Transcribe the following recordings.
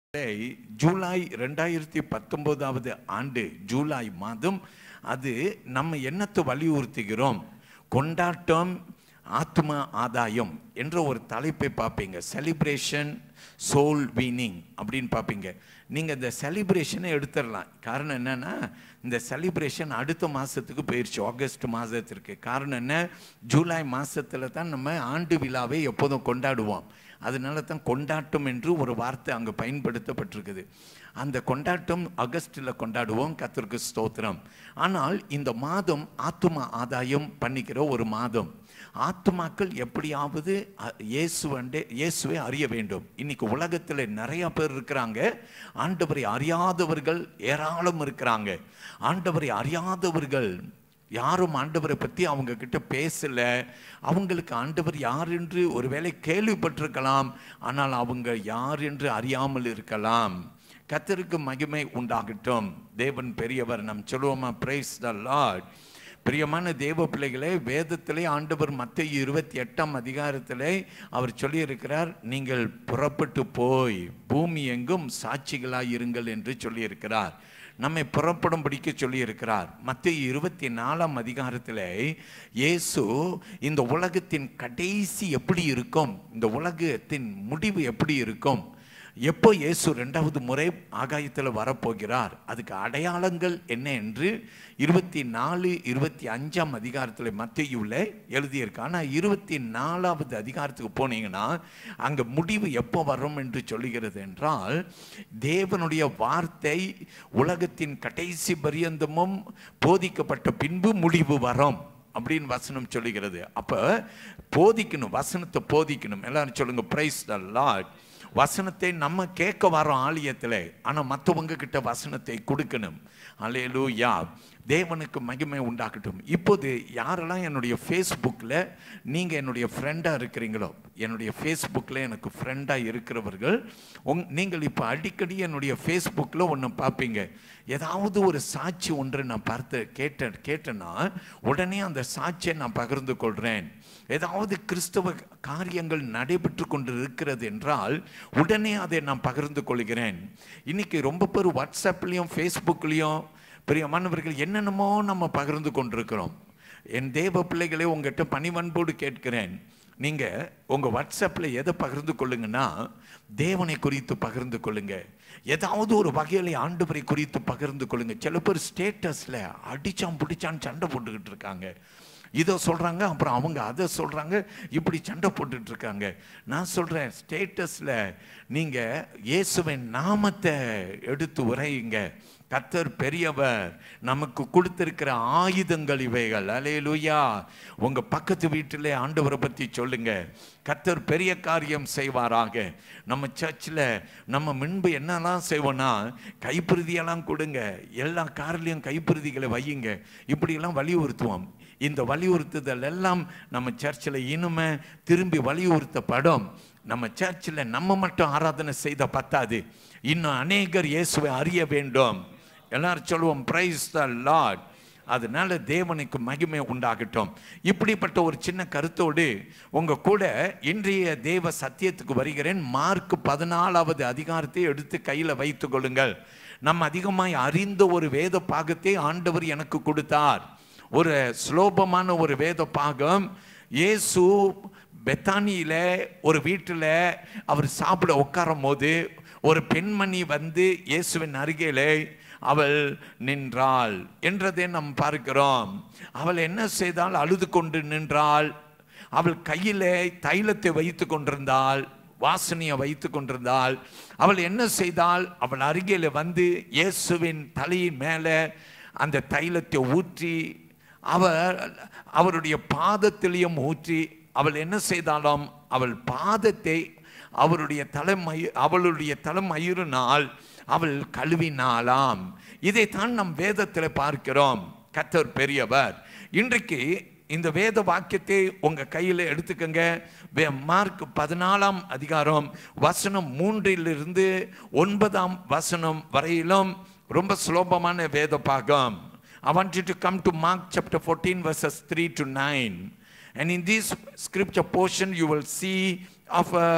டேய், ஜூலை ரெண்டாயிரத்தி பத்தொன்பதாவது ஆண்டு ஜூலை மாதம் அது நம்ம என்னத்தை வலியுறுத்துகிறோம் கொண்டாட்டம் ஆத்ம ஆதாயம் என்ற ஒரு தலைப்பை பார்ப்பீங்க செலிப்ரேஷன் சோல் வீனிங் அப்படின்னு பார்ப்பீங்க நீங்கள் இந்த செலிப்ரேஷனை எடுத்துடலாம் காரணம் என்னன்னா இந்த செலிப்ரேஷன் அடுத்த மாதத்துக்கு போயிடுச்சு ஆகஸ்ட் மாதத்திற்கு காரணம் என்ன ஜூலை மாதத்தில் தான் நம்ம ஆண்டு விழாவை எப்போதும் கொண்டாடுவோம் அதனால தான் கொண்டாட்டம் என்று ஒரு வார்த்தை அங்கே பயன்படுத்தப்பட்டிருக்குது அந்த கொண்டாட்டம் ஆகஸ்டில் கொண்டாடுவோம் கத்திற்கு ஸ்தோத்திரம் ஆனால் இந்த மாதம் ஆத்தும ஆதாயம் பண்ணிக்கிற ஒரு மாதம் ஆத்துமாக்கள் எப்படியாவது அ- இயேசுவண்டே இயேசுவை அறிய வேண்டும் இன்னைக்கு உலகத்தில் நிறைய பேர் இருக்கிறாங்க ஆண்டவரை அறியாதவர்கள் ஏராளம் இருக்கிறாங்க ஆண்டவரை அறியாதவர்கள் யாரும் ஆண்டவரை பற்றி அவங்க கிட்ட பேசல அவங்களுக்கு ஆண்டவர் யார் என்று ஒருவேளை கேள்விப்பட்டிருக்கலாம் ஆனால் அவங்க யார் என்று அறியாமல் இருக்கலாம் கத்தருக்கு மகிமை உண்டாகட்டும் தேவன் பெரியவர் நம் சொல்லுவோமா பிரைஸ் த லார்ட் பிரியமான தேவ பிள்ளைகளே வேதத்திலே ஆண்டவர் மத்திய இருபத்தி எட்டாம் அதிகாரத்திலே அவர் சொல்லியிருக்கிறார் நீங்கள் புறப்பட்டு போய் பூமி எங்கும் சாட்சிகளாய் இருங்கள் என்று சொல்லியிருக்கிறார் நம்மை புறப்படும்படிக்க சொல்லியிருக்கிறார் மத்திய இருபத்தி நாலாம் அதிகாரத்தில் இயேசு இந்த உலகத்தின் கடைசி எப்படி இருக்கும் இந்த உலகத்தின் முடிவு எப்படி இருக்கும் எப்போ இயேசு ரெண்டாவது முறை ஆகாயத்தில் வரப்போகிறார் அதுக்கு அடையாளங்கள் என்ன என்று இருபத்தி நாலு இருபத்தி அஞ்சாம் அதிகாரத்தில் மத்தியுள்ள எழுதியிருக்கு ஆனால் இருபத்தி நாலாவது அதிகாரத்துக்கு போனீங்கன்னா அங்கே முடிவு எப்போ வரும் என்று சொல்லுகிறது என்றால் தேவனுடைய வார்த்தை உலகத்தின் கடைசி பரியந்தமும் போதிக்கப்பட்ட பின்பு முடிவு வரும் அப்படின்னு வசனம் சொல்லுகிறது அப்ப போதிக்கணும் வசனத்தை போதிக்கணும் எல்லாரும் சொல்லுங்க பிரைஸ் த லார்ட் வசனத்தை நம்ம கேட்க வரோம் ஆலயத்தில் ஆனால் மற்றவங்க கிட்ட வசனத்தை கொடுக்கணும் அல்லேலூயா தேவனுக்கு மகிமை உண்டாக்கட்டும் இப்போது யாரெல்லாம் என்னுடைய ஃபேஸ்புக்கில் நீங்கள் என்னுடைய ஃப்ரெண்டாக இருக்கிறீங்களோ என்னுடைய ஃபேஸ்புக்கில் எனக்கு ஃப்ரெண்டாக இருக்கிறவர்கள் உங் நீங்கள் இப்போ அடிக்கடி என்னுடைய ஃபேஸ்புக்கில் ஒன்று பார்ப்பீங்க ஏதாவது ஒரு சாட்சி ஒன்று நான் பார்த்து கேட்ட கேட்டேன்னா உடனே அந்த சாட்சியை நான் பகிர்ந்து கொள்கிறேன் ஏதாவது கிறிஸ்தவ காரியங்கள் நடைபெற்று கொண்டு இருக்கிறது என்றால் உடனே அதை நான் பகிர்ந்து கொள்கிறேன் இன்னைக்கு ரொம்ப பேர் வாட்ஸ்அப்லேயும் ஃபேஸ்புக்லேயும் பிரியமானவர்கள் என்னென்னமோ நம்ம பகிர்ந்து கொண்டிருக்கிறோம் என் தேவ பிள்ளைகளே உங்ககிட்ட பணிவன்போடு கேட்கிறேன் நீங்கள் உங்கள் வாட்ஸ்அப்பில் எதை பகிர்ந்து கொள்ளுங்கன்னா தேவனை குறித்து பகிர்ந்து கொள்ளுங்க ஏதாவது ஒரு வகையில் ஆண்டவரை குறித்து பகிர்ந்து கொள்ளுங்க சில பேர் ஸ்டேட்டஸில் அடிச்சான் பிடிச்சான் சண்டை போட்டுக்கிட்டு இருக்காங்க இதை சொல்கிறாங்க அப்புறம் அவங்க அதை சொல்கிறாங்க இப்படி சண்டை போட்டுட்டு இருக்காங்க நான் சொல்கிறேன் ஸ்டேட்டஸில் நீங்கள் இயேசுவின் நாமத்தை எடுத்து உரையுங்க கத்தர் பெரியவர் நமக்கு கொடுத்திருக்கிற ஆயுதங்கள் இவைகள் அலேலுயா உங்க பக்கத்து வீட்டிலே ஆண்டவரை பத்தி சொல்லுங்க கத்தர் பெரிய காரியம் செய்வாராக நம்ம சர்ச்சில் நம்ம முன்பு என்னெல்லாம் செய்வோம்னா கைப்பிரதியெல்லாம் கொடுங்க எல்லா கார்லையும் கைப்பிரதிகளை வையுங்க இப்படியெல்லாம் வலியுறுத்துவோம் இந்த வலியுறுத்துதல் எல்லாம் நம்ம சர்ச்சில் இனிமே திரும்பி வலியுறுத்தப்படும் நம்ம சர்ச்சில் நம்ம மட்டும் ஆராதனை செய்த பத்தாது இன்னும் அநேகர் இயேசுவை அறிய வேண்டும் எல்லாரும் சொல்லுவோம் பிரைஸ் த லார்ட் அதனால தேவனுக்கு மகிமை உண்டாகட்டும் இப்படிப்பட்ட ஒரு சின்ன கருத்தோடு உங்க கூட இன்றைய தேவ சத்தியத்துக்கு வருகிறேன் மார்க் பதினாலாவது அதிகாரத்தை எடுத்து கையில் வைத்துக் கொள்ளுங்கள் நம்ம அதிகமாய் அறிந்த ஒரு வேத பாகத்தை ஆண்டவர் எனக்கு கொடுத்தார் ஒரு சுலோபமான ஒரு வேத பாகம் இயேசு பெத்தானியில ஒரு வீட்டில் அவர் சாப்பிட உட்காரும் போது ஒரு பெண்மணி வந்து இயேசுவின் அருகிலே அவள் நின்றாள் என்றதை நாம் பார்க்கிறோம் அவள் என்ன செய்தால் அழுது கொண்டு நின்றாள் அவள் கையிலே தைலத்தை வைத்து கொண்டிருந்தாள் வாசனையை வைத்து கொண்டிருந்தாள் அவள் என்ன செய்தால் அவள் அருகில் வந்து இயேசுவின் தலையின் மேலே அந்த தைலத்தை ஊற்றி அவர் அவருடைய பாதத்திலையும் ஊற்றி அவள் என்ன செய்தாலும் அவள் பாதத்தை அவருடைய தலைமை அவளுடைய தலைமயிரினால் அவள் கழுவினாளாம் இதைத்தான் நம் வேதத்தில் பார்க்கிறோம் கத்தர் பெரியவர் இன்றைக்கு இந்த வேத வாக்கியத்தை உங்க கையில் எடுத்துக்கங்க வே- மார்க் பதினாலாம் அதிகாரம் வசனம் மூன்றிலிருந்து ஒன்பதாம் வசனம் வரையிலும் ரொம்ப சுலபமான வேத பாகம் I want you to come to Mark chapter 14 verses 3 to 9 and in this scripture portion you will see of a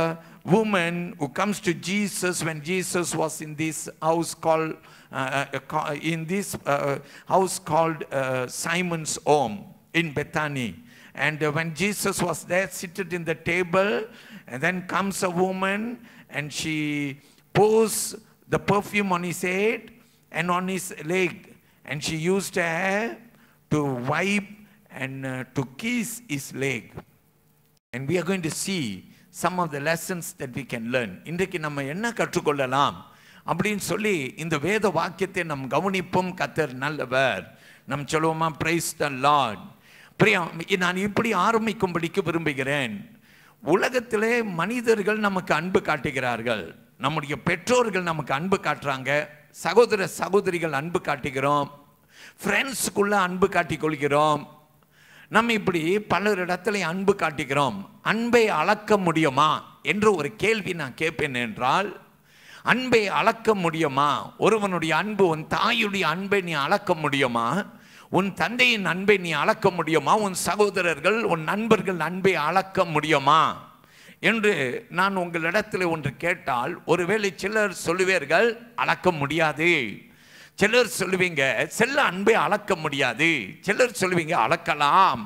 woman who comes to Jesus when Jesus was in this house called uh, uh, ca- in this uh, house called uh, Simon's home in Bethany. And uh, when Jesus was there, seated in the table, and then comes a woman and she pours the perfume on his head and on his leg. And she used her hair to wipe and uh, to kiss his leg. And we are going to see some of the lessons that we can learn. இன்றைக்கு நம்ம என்ன கற்றுக்கொள்ளலாம் அப்படின்னு சொல்லி இந்த வேத வாக்கியத்தை நம் கவனிப்போம் கத்தர் நல்லவர் நம் சொல்லுவோமா பிரைஸ் த லார்ட் பிரியா நான் இப்படி ஆரம்பிக்கும்படிக்கு விரும்புகிறேன் உலகத்திலே மனிதர்கள் நமக்கு அன்பு காட்டுகிறார்கள் நம்முடைய பெற்றோர்கள் நமக்கு அன்பு காட்டுறாங்க சகோதர சகோதரிகள் அன்பு காட்டுகிறோம் ஃப்ரெண்ட்ஸுக்குள்ள அன்பு காட்டிக் கொள்கிறோம் நம்ம இப்படி பலரிடத்துல அன்பு காட்டுகிறோம் அன்பை அளக்க முடியுமா என்ற ஒரு கேள்வி நான் கேட்பேன் என்றால் அன்பை அளக்க முடியுமா ஒருவனுடைய அன்பு உன் தாயுடைய அன்பை நீ அளக்க முடியுமா உன் தந்தையின் அன்பை நீ அளக்க முடியுமா உன் சகோதரர்கள் உன் நண்பர்கள் அன்பை அளக்க முடியுமா என்று நான் உங்களிடத்தில் ஒன்று கேட்டால் ஒருவேளை சிலர் சொல்லுவீர்கள் அளக்க முடியாது சிலர் சொல்லுவீங்க செல்ல அன்பை அளக்க முடியாது சிலர் சொல்லுவீங்க அளக்கலாம்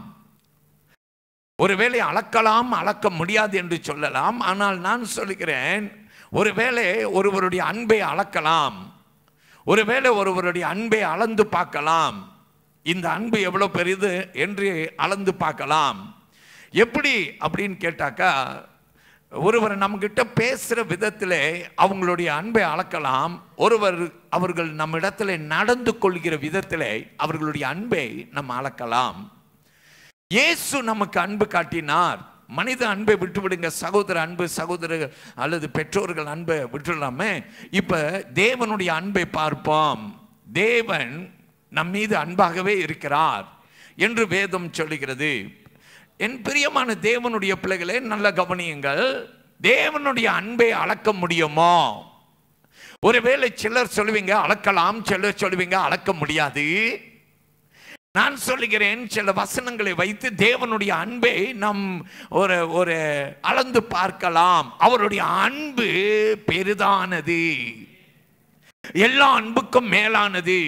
ஒருவேளை அளக்கலாம் அளக்க முடியாது என்று சொல்லலாம் ஆனால் நான் சொல்லுகிறேன் ஒருவேளை ஒருவருடைய அன்பை அளக்கலாம் ஒருவேளை ஒருவருடைய அன்பை அளந்து பார்க்கலாம் இந்த அன்பு எவ்வளோ பெரிது என்று அளந்து பார்க்கலாம் எப்படி அப்படின்னு கேட்டாக்கா ஒருவர் நம்மகிட்ட பேசுகிற விதத்திலே அவங்களுடைய அன்பை அளக்கலாம் ஒருவர் அவர்கள் நம்மிடத்தில் நடந்து கொள்கிற விதத்திலே அவர்களுடைய அன்பை நம்ம அளக்கலாம் இயேசு நமக்கு அன்பு காட்டினார் மனித அன்பை விட்டு விடுங்க சகோதர அன்பு சகோதரர் அல்லது பெற்றோர்கள் அன்பை விட்டுடலாமே இப்ப தேவனுடைய அன்பை பார்ப்போம் தேவன் நம் மீது அன்பாகவே இருக்கிறார் என்று வேதம் சொல்லுகிறது என் பிரியமான தேவனுடைய பிள்ளைகளே நல்ல கவனியுங்கள் தேவனுடைய அன்பை அளக்க முடியுமோ ஒருவேளை சிலர் சொல்லுவீங்க அளக்கலாம் சிலர் சொல்லுவீங்க அளக்க முடியாது நான் சொல்லுகிறேன் சில வசனங்களை வைத்து தேவனுடைய அன்பை நம் ஒரு ஒரு அளந்து பார்க்கலாம் அவருடைய அன்பு பெரிதானது எல்லா அன்புக்கும் மேலானது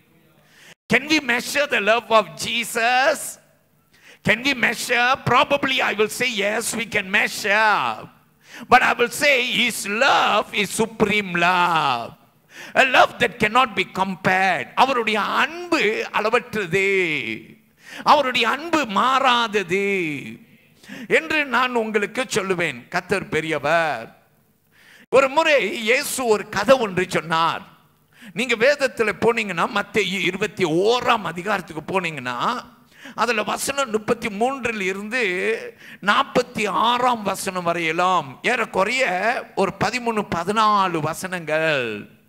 Can we measure the love of Jesus? Can we measure? Probably I will say yes, we can measure. But I will say his love is supreme love. A love that cannot be compared. அவருடைய அன்பு அளவற்றது அவருடைய அன்பு மாறாதது என்று நான் உங்களுக்கு சொல்லுவேன் கத்தர் பெரியவர் ஒரு முறை இயேசு ஒரு கதை ஒன்று சொன்னார் நீங்க வேதத்தில் போனீங்கன்னா மத்திய இருபத்தி ஓராம் அதிகாரத்துக்கு போனீங்கன்னா அதுல வசனம் முப்பத்தி மூன்றில் இருந்து நாற்பத்தி ஆறாம் வசனம் வரையிலும் ஏறக்குறைய ஒரு பதிமூணு பதினாலு வசனங்கள்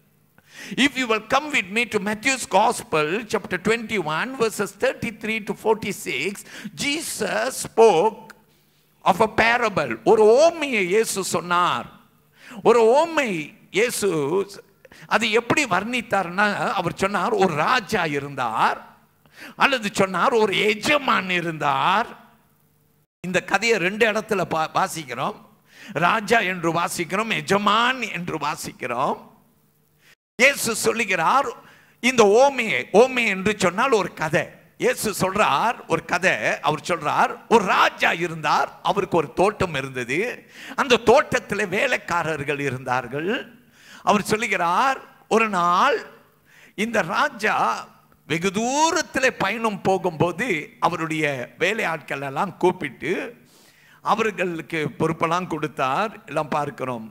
If you will come with me to Matthew's Gospel, chapter 21, verses 33 to 46, Jesus spoke of a parable. ஒரு ஓமையை இயேசு சொன்னார் ஒரு ஓமை இயேசு அது எப்படி வர்ணித்தார்னா அவர் சொன்னார் ஒரு ராஜா இருந்தார் அல்லது சொன்னார் ஒரு எஜமான் இருந்தார் இந்த கதையை ரெண்டு இடத்துல பா வாசிக்கிறோம் ராஜா என்று வாசிக்கிறோம் எஜமான் என்று வாசிக்கிறோம் இயேசு சொல்லுகிறார் இந்த ஓமையை ஓமை என்று சொன்னால் ஒரு கதை இயேசு சொல்றார் ஒரு கதை அவர் சொல்றார் ஒரு ராஜா இருந்தார் அவருக்கு ஒரு தோட்டம் இருந்தது அந்த தோட்டத்தில் வேலைக்காரர்கள் இருந்தார்கள் அவர் சொல்லுகிறார் ஒரு நாள் இந்த ராஜா வெகு தூரத்தில் பயணம் போகும்போது அவருடைய வேலையாட்கள் எல்லாம் கூப்பிட்டு அவர்களுக்கு பொறுப்பெல்லாம் கொடுத்தார் எல்லாம் பார்க்கிறோம்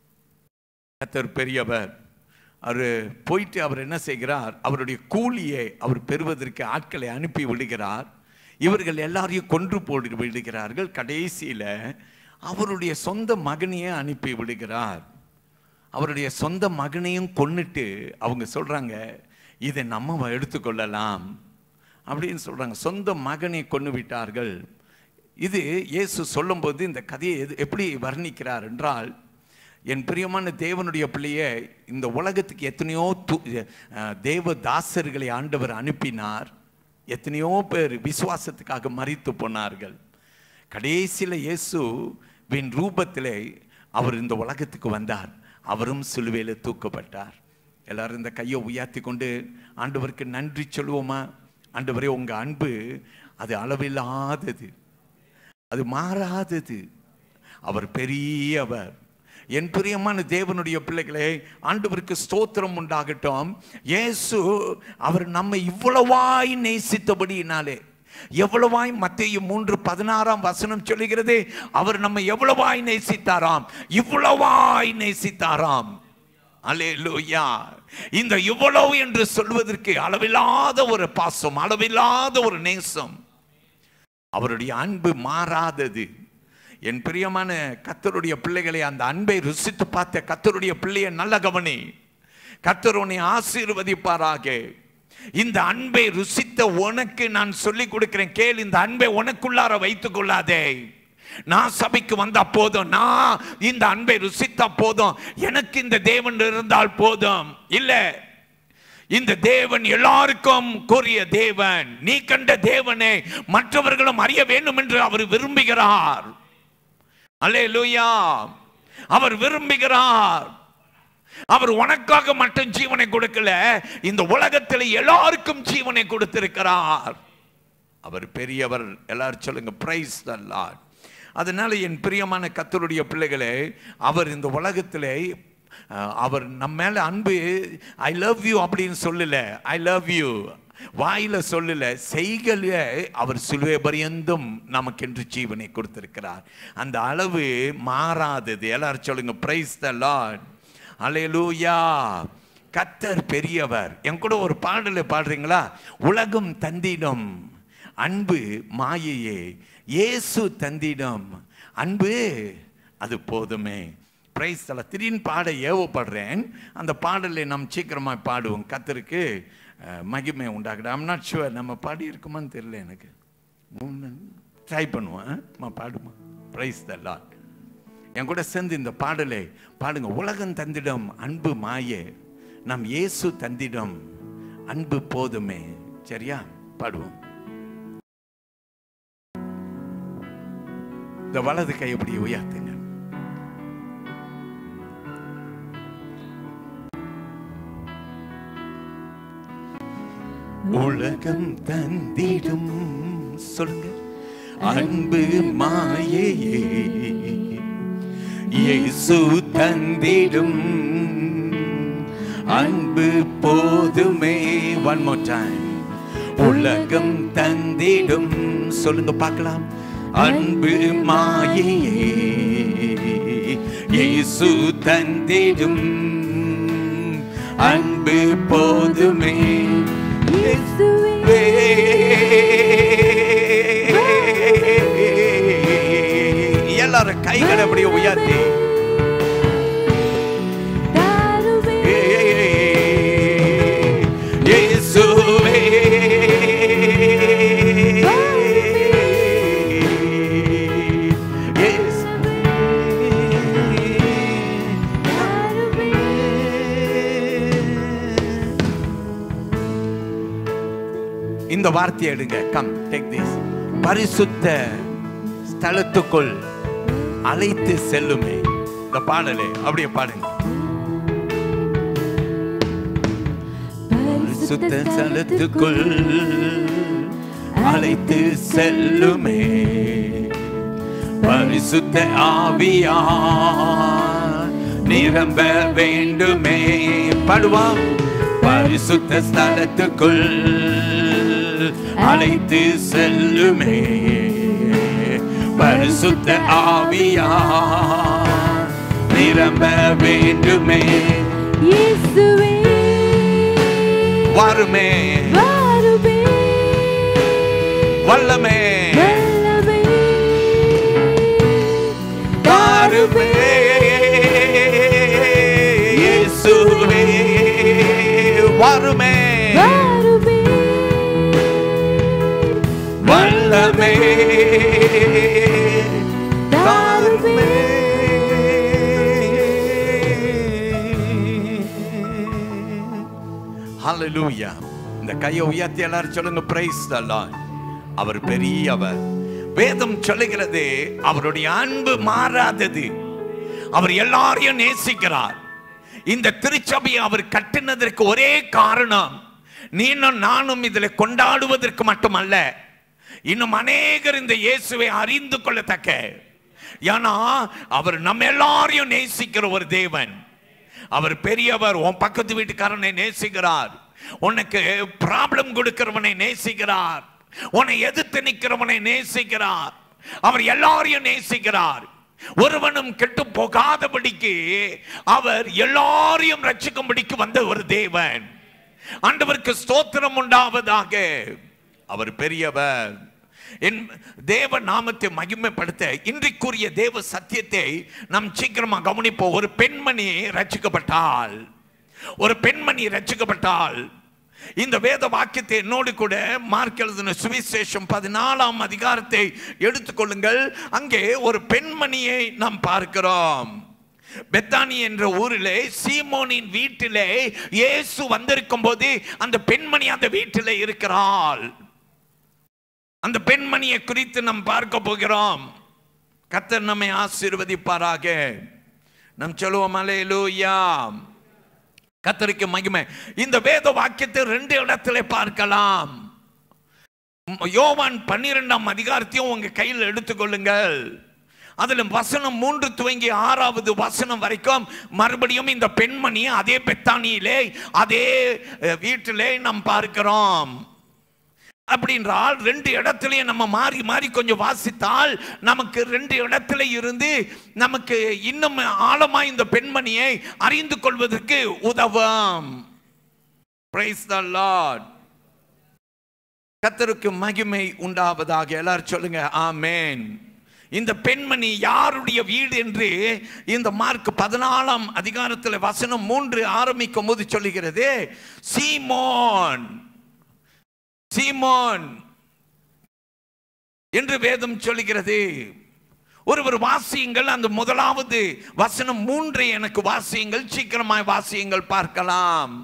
கர்த்தர் பெரியவர் அவர் போயிட்டு அவர் என்ன செய்கிறார் அவருடைய கூலியை அவர் பெறுவதற்கு ஆட்களை அனுப்பி விடுகிறார் இவர்கள் எல்லாரையும் கொன்று போட்டு விடுகிறார்கள் கடைசியில் அவருடைய சொந்த மகனையே அனுப்பி விடுகிறார் அவருடைய சொந்த மகனையும் கொன்னுட்டு அவங்க சொல்றாங்க இதை நம்ம எடுத்துக்கொள்ளலாம் அப்படின்னு சொல்றாங்க சொந்த மகனை கொன்று விட்டார்கள் இது இயேசு சொல்லும்போது இந்த கதையை எது- எப்படி வர்ணிக்கிறார் என்றால் என் பிரியமான தேவனுடைய பிள்ளையே இந்த உலகத்துக்கு எத்தனையோ து அஹ், தேவ தாசர்களை ஆண்டவர் அனுப்பினார் எத்தனையோ பேர் விசுவாசத்துக்காக மறித்து போனார்கள் கடைசியில் இயேசு வின் ரூபத்திலே அவர் இந்த உலகத்துக்கு வந்தார் அவரும் சிலுவையில் தூக்கப்பட்டார் எல்லாரும் இந்த கையை உயர்த்தி கொண்டு ஆண்டவருக்கு நன்றி சொல்லுவோமா ஆண்டவரே உங்க அன்பு அது அளவில்லாதது அது மாறாதது அவர் பெரியவர் என் பிரியமான தேவனுடைய பிள்ளைகளே ஆண்டவருக்கு ஸ்தோத்திரம் உண்டாகட்டும் இயேசு அவர் நம்மை இவ்வளவாய் நேசித்தபடியினாலே எவ்வளவாய் மத்திய மூன்று பதினாறாம் வசனம் சொல்லுகிறது அவர் நம்மை எவ்வளவாய் நேசித்தாராம் இவ்வளவாய் நேசித்தாராம் அல்லேலூயா இந்த இவ்வளவு என்று சொல்வதற்கு அளவில்லாத ஒரு பாசம் அளவில்லாத ஒரு நேசம் அவருடைய அன்பு மாறாதது என் பிரியமான கத்தருடைய பிள்ளைகளை அந்த அன்பை ருசித்து பார்த்த கத்தருடைய பிள்ளையை நல்ல கவனி கத்தர் உன்னை ஆசீர்வதிப்பாராக இந்த அன்பை ருசித்த உனக்கு நான் சொல்லி கொடுக்கிறேன் கேள் இந்த அன்பை உனக்குள்ளார வைத்துக் கொள்ளாதே நான் சபைக்கு வந்த போதும் நான் இந்த அன்பை ருசித்த போதும் எனக்கு இந்த தேவன் இருந்தால் போதும் இல்லை இந்த தேவன் எல்லாருக்கும் கூறிய தேவன் நீ கண்ட தேவனை மற்றவர்களும் அறிய வேண்டும் என்று அவர் விரும்புகிறார் அல்லேலூயா அவர் விரும்புகிறார் அவர் உனக்காக மட்டும் ஜீவனை கொடுக்கல இந்த உலகத்தில் எல்லாருக்கும் ஜீவனை கொடுத்திருக்கிறார் அவர் பெரியவர் எல்லாரும் சொல்லுங்க பிரைஸ் த லார்ட் அதனால என் பிரியமான கத்தருடைய பிள்ளைகளே அவர் இந்த உலகத்திலே அஹ், அவர் நம்ம மேல அன்பு ஐ லவ் யூ அப்படின்னு சொல்லல ஐ லவ் யூ வாயில சொல்லல செய்கல அவர் சிலுவை பரியந்தும் நமக்கென்று ஜீவனை கொடுத்திருக்கிறார் அந்த அளவு மாறாதது எல்லாரும் சொல்லுங்க பிரைஸ் த லார்ட் அலையலூயா கத்தர் பெரியவர் என் கூட ஒரு பாடலை பாடுறீங்களா உலகம் தந்திடம் அன்பு மாயையே இயேசு தந்திடம் அன்பு அது போதுமே பிரைஸ் தல திடீர்னு பாட ஏவப்படுறேன் அந்த பாடலை நாம் சீக்கிரமாக பாடுவோம் கத்தருக்கு அஹ், மகிமை உண்டாகட்டும் ஐம் நாட் ஷுவர் நம்ம பாடி இருக்குமான்னு தெரியல எனக்கு ட்ரை பண்ணுவோம் அம்மா பாடுமா பிரைஸ் த லாட் என் கூட சேர்ந்து இந்த பாடலை பாடுங்க உலகம் தந்திடம் அன்பு மாயே நம் இயேசு தந்திடம் அன்பு போதுமே சரியா பாடுவோம் இந்த வலது கை அப்படி உயர்த்துங்க உலகம் தந்திடும் சொல்லுங்க அன்பு மாயையே இயேசு தந்திடும் அன்பு போதுமே ஒன் மோர் டைம் உலகம் தந்திடும் சொல்லுங்க பார்க்கலாம் அன்பு மாயையே இயேசு தந்திடும் அன்பு போதுமே இயேசுவே எல்லாரும் கைகளை அப்படியே உயர்த்தி தாருமே இயேசுவே இந்த வார்த்தையை எடுங்க கம் டேக் திஸ் பரிசுத்த ஸ்தலத்துக்குள் அழைத்து செல்லுமே இந்த பாடலே அப்படியே பாடுங்க பரிசுத்த ஸ்தலத்துக்குள் அழைத்து செல்லுமே பரிசுத்த ஆவியா நிரம்ப வேண்டுமே பாடுவாம் பரிசுத்த ஸ்தலத்துக்குள் அழைத்து செல்லுமே பரிசுத்த ஆவியா நிரம்ப வேண்டுமே இயேசுவே வாருமே வாருமே வல்லமே வல்லமே வாருமே இயேசுவே வாருமே வாருமே வல்லமே வாருமே ஹalleluya இந்த கையை உயர்த்தி எல்லாரும் சொல்லுங்க பிரைஸ் த லார்ட் அவர் பெரியவர் வேதம் சொல்லுகிறது அவருடைய அன்பு மாறாதது அவர் எல்லாரையும் நேசிக்கிறார் இந்த திருச்சபையை அவர் கட்டினதற்கு ஒரே காரணம் நீனும் நானும் இதில் கொண்டாடுவதற்கு மட்டுமல்ல இன்னும் அநேகர் இந்த இயேசுவை அறிந்து கொள்ளத்தக்க ஏன்னா அவர் நம்ம எல்லாரையும் நேசிக்கிற ஒரு தேவன் அவர் பெரியவர் உன் பக்கத்து வீட்டுக்காரனை நேசிக்கிறார் உனக்கு ப்ராப்ளம் கொடுக்கிறவனை நேசிக்கிறார் உன்னை எதிர்த்து நிற்கிறவனை நேசிக்கிறார் அவர் எல்லாரையும் நேசிக்கிறார் ஒருவனும் கெட்டு போகாதபடிக்கு அவர் எல்லாரையும் ரட்சிக்கும்படிக்கு வந்த ஒரு தேவன் ஆண்டவருக்கு ஸ்தோத்திரம் உண்டாவதாக அவர் பெரியவர் என் தேவ நாமத்தை மகிமைப்படுத்த இன்றைக்குரிய தேவ சத்தியத்தை நாம் சீக்கிரமா கவனிப்போம் ஒரு பெண்மணி ரட்சிக்கப்பட்டால் ஒரு பெண்மணி ரட்சிக்கப்பட்டால் இந்த வேத வாக்கியத்தை என்னோடு கூட மார்க் எழுதின சுவிசேஷம் பதினாலாம் அதிகாரத்தை எடுத்துக்கொள்ளுங்கள் அங்கே ஒரு பெண்மணியை நாம் பார்க்கிறோம் பெத்தானி என்ற ஊரிலே சீமோனின் வீட்டிலே இயேசு வந்திருக்கும் போது அந்த பெண்மணி அந்த வீட்டிலே இருக்கிறாள் அந்த பெண்மணியை குறித்து நாம் பார்க்க போகிறோம் கத்தர் நம்மை ஆசீர்வதிப்பாராக நம் சொல்லுவோம் அலையலூயா கத்தருக்கு மகிமை இந்த வேத வாக்கியத்தை ரெண்டு இடத்துல பார்க்கலாம் யோவான் பன்னிரெண்டாம் அதிகாரத்தையும் உங்க கையில் எடுத்துக்கொள்ளுங்கள் அதில் வசனம் மூன்று துவங்கி ஆறாவது வசனம் வரைக்கும் மறுபடியும் இந்த பெண்மணி அதே பெத்தானியிலே அதே அஹ், வீட்டிலே நாம் பார்க்கிறோம் அப்படின்றால் ரெண்டு இடத்துலயும் நம்ம மாறி மாறி கொஞ்சம் வாசித்தால் நமக்கு ரெண்டு இடத்துல இருந்து நமக்கு இன்னும் ஆழமா இந்த பெண்மணியை அறிந்து கொள்வதற்கு உதவும் Praise the Lord. கர்த்தருக்கு மகிமை உண்டாவதாக எல்லாரும் சொல்லுங்க ஆமென் இந்த பெண்மணி யாருடைய வீடு என்று இந்த மார்க் பதினாலாம் அதிகாரத்தில் வசனம் மூன்று ஆரம்பிக்கும் போது சொல்லுகிறது சீமோன் சீமோன் என்று வேதம் சொல்லுகிறது ஒருவர் வாசியுங்கள் அந்த முதலாவது வசனம் மூன்றை எனக்கு வாசியுங்கள் சீக்கிரமாய் வாசியுங்கள் பார்க்கலாம்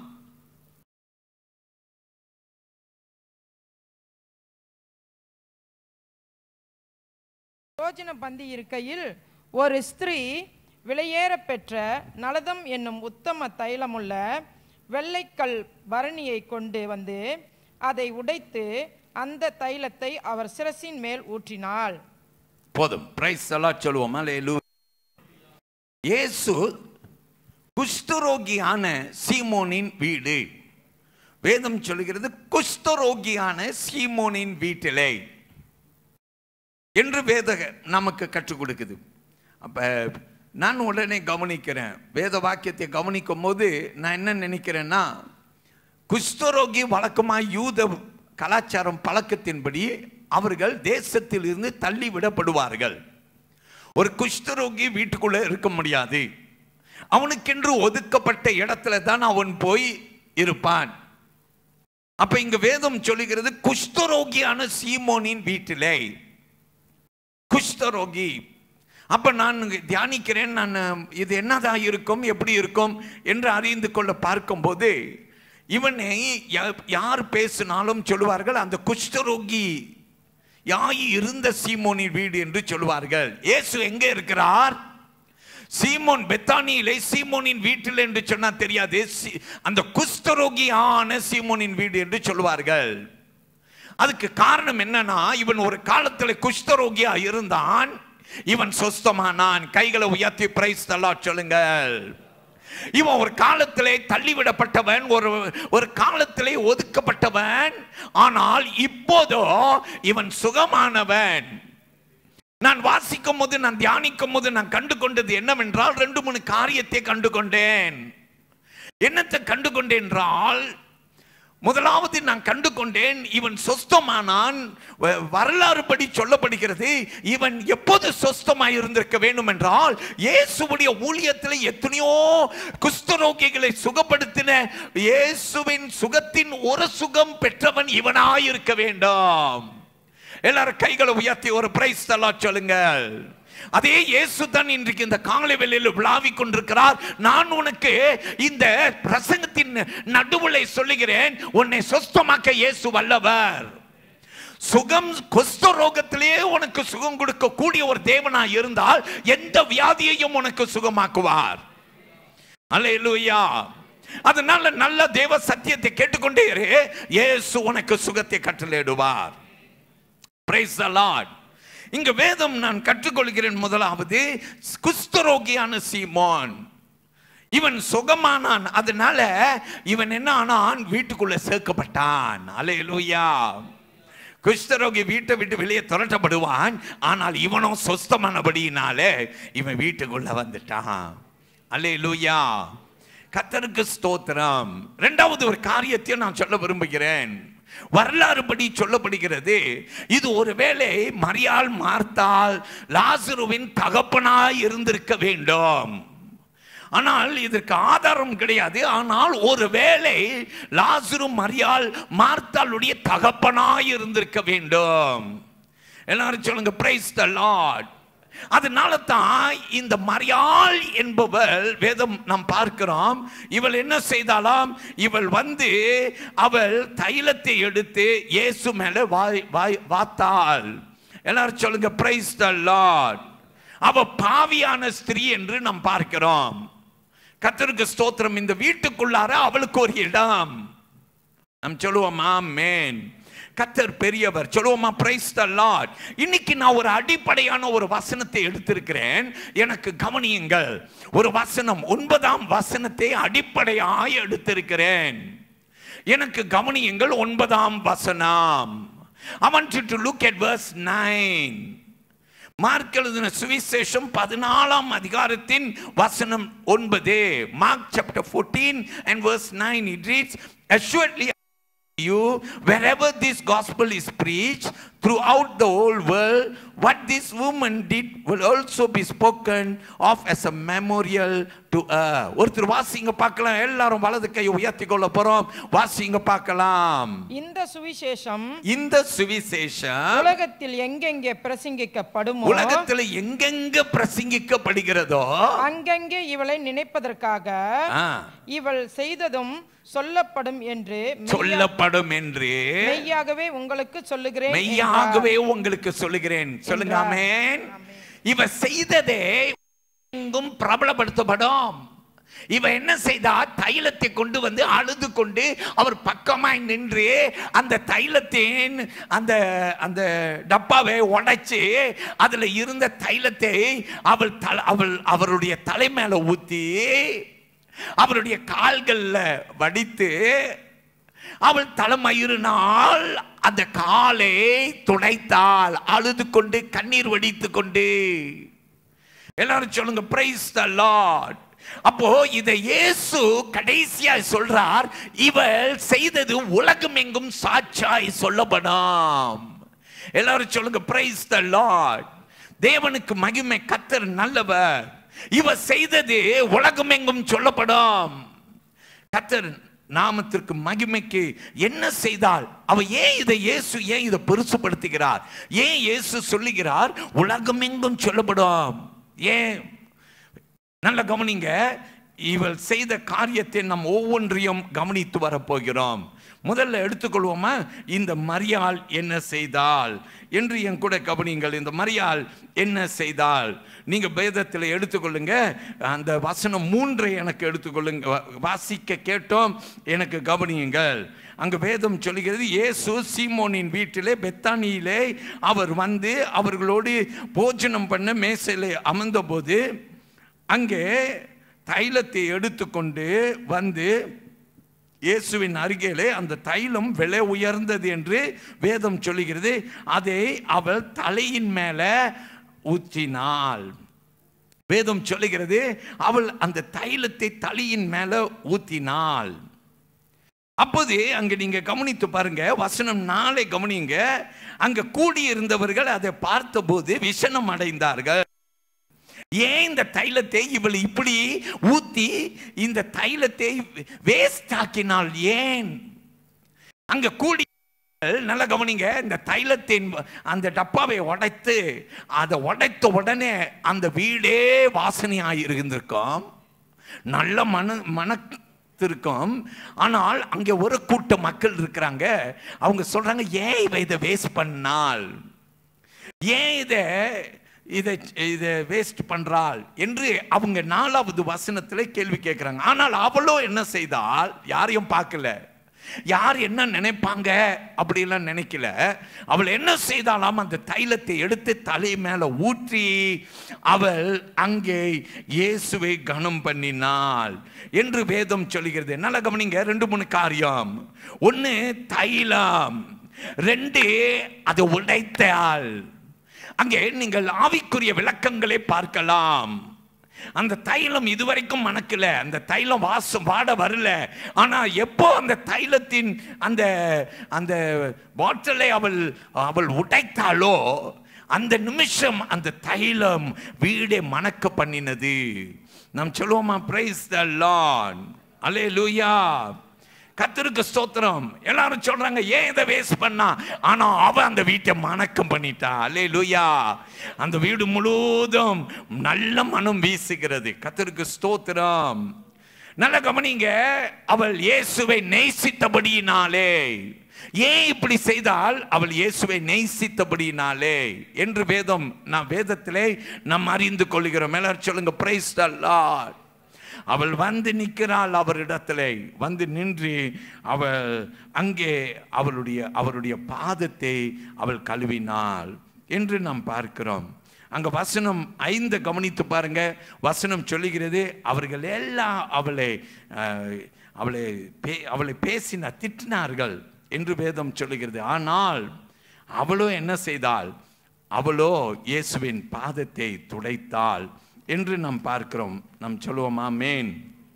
போஜன பந்தி இருக்கையில் ஒரு ஸ்திரீ விலையேற பெற்ற நலதம் என்னும் உத்தம தைலமுள்ள வெள்ளைக்கல் பரணியை கொண்டு வந்து அதை உடைத்து அந்த தைலத்தை அவர் சிரசின் மேல் ஊற்றினாள் போதும் பிரைஸ் எல்லாம் சொல்லுவோம் அல்லேலூயா. இயேசு குஷ்டரோகியான சீமோனின் வீடு வேதம் சொல்லுகிறது குஷ்டரோகியான சீமோனின் வீட்டிலே என்று வேத நமக்கு கற்றுக் கொடுக்குது அப்ப நான் உடனே கவனிக்கிறேன் வேத வாக்கியத்தை கவனிக்கும் போது நான் என்ன நினைக்கிறேன்னா குஷ்டரோகி வழக்கமாக யூத கலாச்சாரம் பழக்கத்தின்படி அவர்கள் தேசத்தில் இருந்து தள்ளி விடப்படுவார்கள் ஒரு குஷ்டரோகி வீட்டுக்குள்ள இருக்க முடியாது அவனுக்கென்று ஒதுக்கப்பட்ட இடத்துல தான் அவன் போய் இருப்பான் அப்ப இங்க வேதம் சொல்லுகிறது குஷ்டரோகியான சீமோனின் வீட்டிலே குஷ்டரோகி அப்ப நான் தியானிக்கிறேன் நான் இது என்னதான் இருக்கும் எப்படி இருக்கும் என்று அறிந்து கொள்ள பார்க்கும்போது இவனை யா- யார் பேசினாலும் சொல்லுவார்கள் அந்த குஷ்டரோகி யாய் இருந்த சீமோனின் வீடு என்று சொல்லுவார்கள் இயேசு எங்க இருக்கிறார் சீமோன் பெத்தானியிலே சீமோனின் வீட்டில் என்று சொன்னா தெரியாது சி- அந்த குஷ்டரோகியான சீமோனின் வீடு என்று சொல்லுவார்கள் அதுக்கு காரணம் என்னன்னா இவன் ஒரு காலத்துல குஷ்டரோகியா இருந்தான் இவன் சொஸ்தமானான் கைகளை உயர்த்தி பிரைஸ் தள்ளா சொல்லுங்கள் இவன் ஒரு காலத்திலே தள்ளிவிடப்பட்டவன் ஒரு ஒரு காலத்திலே ஒதுக்கப்பட்டவன் ஆனால் இப்போதோ இவன் சுகமானவன் நான் வாசிக்கும் போது நான் தியானிக்கும் போது நான் கண்டு கொண்டது என்னவென்றால் ரெண்டு மூணு காரியத்தை கண்டு கொண்டேன் என்னத்தை கண்டு கொண்டேன் என்றால் முதலாவது நான் கண்டு கொண்டேன் இவன் சொஸ்தமானான் வ- வரலாறு படி சொல்லப்படுகிறது இவன் எப்போது சொஸ்தமாய் இருந்திருக்க வேண்டும் என்றால் இயேசுவுடைய ஊழியத்தில் எத்தனையோ குஷ்டரோகிகளை சுகப்படுத்தின இயேசுவின் சுகத்தின் ஒரு சுகம் பெற்றவன் இவனாய் இருக்க வேண்டும் எல்லாரும் கைகளை உயர்த்தி ஒரு பிரைஸ் தல்லா சொல்லுங்கள் அதே இயேசு தான் இன்றைக்கு இந்த காலை வேளையில் விழாவிக் கொண்டிருக்கிறார் நான் உனக்கு இந்த பிரசங்கத்தின் நடுவுலை சொல்லுகிறேன் உன்னை சொஸ்தமாக்க இயேசு வல்லவர் சுகம் குஷ்டரோகத்திலே உனக்கு சுகம் கொடுக்க கூடிய ஒரு தேவனா இருந்தால் எந்த வியாதியையும் உனக்கு சுகமாக்குவார் அல்லேலூயா அதனால நல்ல தேவ சத்தியத்தை கேட்டுக்கொண்டே இரு இயேசு உனக்கு சுகத்தை கட்டளையிடுவார் Praise the Lord. இங்க வேதம் நான் கற்றுக்கொள்கிறேன் முதலாவது குஷ்டரோகியான சீமோன் இவன் சுகமானான் அதனால இவன் என்ன ஆனான் வீட்டுக்குள்ள சேர்க்கப்பட்டான் அலையலூயா குஷ்டரோகி வீட்டை விட்டு வெளியே துரட்டப்படுவான் ஆனால் இவனும் சொஸ்தமானபடியினாலே இவன் வீட்டுக்குள்ள வந்துட்டான் அலையலூயா கத்தருக்கு ஸ்தோத்திரம் ரெண்டாவது ஒரு காரியத்தை நான் சொல்ல விரும்புகிறேன் வரலாறு படி சொல்லப்படுகிறது இது ஒருவேளை மரியாள் மார்த்தால் லாசருவின் தகப்பனாய் இருந்திருக்க வேண்டும் ஆனால் இதற்கு ஆதாரம் கிடையாது ஆனால் ஒருவேளை லாசரு மரியாள் மார்த்தாளுடைய தகப்பனாய் இருந்திருக்க வேண்டும் எல்லாரும் சொல்லுங்க பிரைஸ் த லார்ட் அதனால தான் இந்த மரியாள் என்பவள் வேதம் நாம் பார்க்கிறோம் இவள் என்ன செய்தாலாம் இவள் வந்து அவள் தைலத்தை எடுத்து இயேசு மேல வாய் வாய் வாத்தாள் எல்லாரும் சொல்லுங்க பிரைஸ் த லார்ட் அவ பாவியான ஸ்திரீ என்று நாம் பார்க்கிறோம் கத்தருக்கு ஸ்தோத்திரம் இந்த வீட்டுக்குள்ளார அவளுக்கு ஒரு இடம் நாம் சொல்லுவோமா மேன் கத்தர் பெரியவர் சொல்லுவோமா பிரைஸ் த லார்ட் இன்னைக்கு நான் ஒரு அடிப்படையான ஒரு வசனத்தை எடுத்திருக்கிறேன் எனக்கு கவனியுங்கள் ஒரு வசனம் ஒன்பதாம் வசனத்தை அடிப்படையாய் எடுத்திருக்கிறேன் எனக்கு கவனியுங்கள் ஒன்பதாம் வசனம் I want you to look at verse 9 Mark எழுதின சுவிசேஷம் பதினாலாம் அதிகாரத்தின் வசனம் ஒன்பது Mark chapter fourteen and verse nine it reads assuredly you wherever this gospel is preached throughout the whole world what this woman did will also be spoken of as a memorial to her ஒருத்தர் வாசிங்க பார்க்கலாம் எல்லாரும் வலது கையை உயர்த்தி கொள்ள போறோம் வாசிங்க பார்க்கலாம் இந்த சுவிசேஷம் இந்த சுவிசேஷம் உலகத்தில் எங்கெங்கே பிரசங்கிக்கப்படுமோ உலகத்துல எங்கெங்க பிரசங்கிக்கப்படுகிறதோ அங்கங்கே இவளை நினைப்பதற்காக ஆ, இவள் செய்ததும் சொல்லப்படும் என்று மெய்யா- சொல்லப்படும் என்று மெய்யாகவே உங்களுக்கு சொல்லுகிறேன் மெய்யாகவே உங்களுக்கு சொல்லுகிறேன் சொல்லுங்க என்றார். ஆமென் இவ செய்ததே எங்கும் பிரபலப்படுத்தப்படும் இவ என்ன செய்தா தைலத்தை கொண்டு வந்து அழுது கொண்டு அவர் பக்கமாய் நின்று அந்த தைலத்தின் அந்த அந்த டப்பாவை உடைச்சு அதுல இருந்த தைலத்தை அவள் தல அவள் அவருடைய தலை மேல ஊத்தி அவருடைய கால்கள்ல வடித்து அவள் தலைமயிரினால் அந்த காலை துடைத்தாள் அழுது கொண்டு கண்ணீர் வடித்து கொண்டு எல்லாரும் சொல்லுங்க பிரைஸ் த லார்ட் அப்போ இதை இயேசு கடைசியா சொல்றார் இவள் செய்தது உலகம் எங்கும் சாட்சாய் சொல்லப்படும் எல்லாரும் சொல்லுங்க பிரைஸ் த லார்ட் தேவனுக்கு மகிமை கத்தர் நல்லவர் இவ செய்தது உலகம் எங்கும் சொல்லப்படும் கத்தர் நாமத்திற்கு மகிமைக்கு என்ன செய்தால் அவ ஏன் இதை இயேசு ஏன் இதை பெருசுப்படுத்துகிறார் ஏன் இயேசு சொல்லுகிறார் உலகம் எங்கும் சொல்லப்படும் ஏன் நல்ல கவனிங்க இவள் செய்த காரியத்தை நாம் ஒவ்வொன்றையும் கவனித்து வரப்போகிறோம் முதல்ல எடுத்துக்கொள்வோமா இந்த மரியாள் என்ன செய்தால் என்று என் கூட கவனிங்கள் இந்த மரியாள் என்ன செய்தால் நீங்க வேதத்தில் எடுத்துக்கொள்ளுங்க அந்த வசனம் மூன்றை எனக்கு எடுத்துக்கொள்ளுங்க வா- வாசிக்க கேட்டோம் எனக்கு கவனியுங்கள் அங்கு வேதம் சொல்லுகிறது இயேசு சீமோனின் வீட்டிலே பெத்தானியிலே அவர் வந்து அவர்களோடு போஜனம் பண்ண மேசையிலே அமர்ந்தபோது அங்கே தைலத்தை எடுத்துக்கொண்டு வந்து இயேசுவின் அருகிலே அந்த தைலம் விலை உயர்ந்தது என்று வேதம் சொல்லுகிறது அதை அவள் தலையின் மேல ஊற்றினாள் வேதம் சொல்லுகிறது அவள் அந்த தைலத்தை தலையின் மேல ஊத்தினாள் அப்போது அங்க நீங்க கவனித்து பாருங்க வசனம் நாளை கவனிங்க அங்க கூடியிருந்தவர்கள் அதை பார்த்தபோது விஷனம் அடைந்தார்கள் ஏன் இந்த தைலத்தை இவள் இப்படி ஊத்தி இந்த தைலத்தை வேஸ்ட் ஆக்கினாள் ஏன் அங்க கூடி நல்ல கவனிங்க இந்த தைலத்தின் அந்த டப்பாவை உடைத்து அதை உடைத்த உடனே அந்த வீடே வாசனையாக இருந்திருக்கும் நல்ல மன மன இருக்கும் ஆனால் அங்கே ஒரு கூட்ட மக்கள் இருக்கிறாங்க அவங்க சொல்றாங்க ஏன் இவ இதை வேஸ்ட் பண்ணால் ஏன் இதை இதை இதை வேஸ்ட் பண்றாள் என்று அவங்க நாலாவது வசனத்துல கேள்வி கேட்கிறாங்க ஆனால் அவளோ என்ன செய்தால் யாரையும் பார்க்கல யார் என்ன நினைப்பாங்க அப்படிலாம் நினைக்கல அவள் என்ன செய்தாலாம் அந்த தைலத்தை எடுத்து தலை மேல ஊற்றி அவள் அங்கே இயேசுவை கனம் பண்ணினாள் என்று வேதம் சொல்லுகிறது நல்லா கவனிங்க ரெண்டு மூணு காரியம் ஒன்னு தைலம் ரெண்டு அதை உடைத்தாள் அங்கே நீங்கள் ஆவிக்குரிய விளக்கங்களை பார்க்கலாம் அந்த தைலம் இதுவரைக்கும் மணக்கல அந்த தைலம் வாசம் வாட வரல ஆனா எப்போ அந்த தைலத்தின் அந்த அந்த பாட்டிலை அவள் அவள் உடைத்தாளோ அந்த நிமிஷம் அந்த தைலம் வீடே மணக்க பண்ணினது நாம் சொல்லுவோமா பிரைஸ் த லார்ட் அல்லேலூயா கத்தருக்கு ஸ்தோத்திரம் எல்லாரும் சொல்றாங்க ஏன் இதை வேஸ்ட் பண்ணா ஆனா அவ அந்த வீட்டை மணக்கம் பண்ணிட்டா அல்லே லூயா அந்த வீடு முழுவதும் நல்ல மனம் வீசுகிறது கத்தருக்கு ஸ்தோத்திரம் நல்ல கவனிங்க அவள் இயேசுவை நேசித்தபடியினாலே ஏன் இப்படி செய்தால் அவள் இயேசுவை நேசித்தபடியினாலே என்று வேதம் நான் வேதத்திலே நாம் அறிந்து கொள்கிறோம் எல்லாரும் சொல்லுங்க பிரைஸ் த லார்ட் அவள் வந்து நிற்கிறாள் அவரிடத்திலே வந்து நின்று அவள் அங்கே அவளுடைய அவருடைய பாதத்தை அவள் கழுவினாள் என்று நாம் பார்க்கிறோம் அங்க வசனம் ஐந்து கவனித்து பாருங்க வசனம் சொல்லுகிறது அவர்கள் எல்லாம் அவளை அஹ், அவளை பே- அவளை பேசின திட்டினார்கள் என்று வேதம் சொல்லுகிறது ஆனால் அவளோ என்ன செய்தாள் அவளோ இயேசுவின் பாதத்தை துடைத்தாள் என்று நாம் பார்க்கிறோம் நாம் சொல்லுவோம் ஆமென்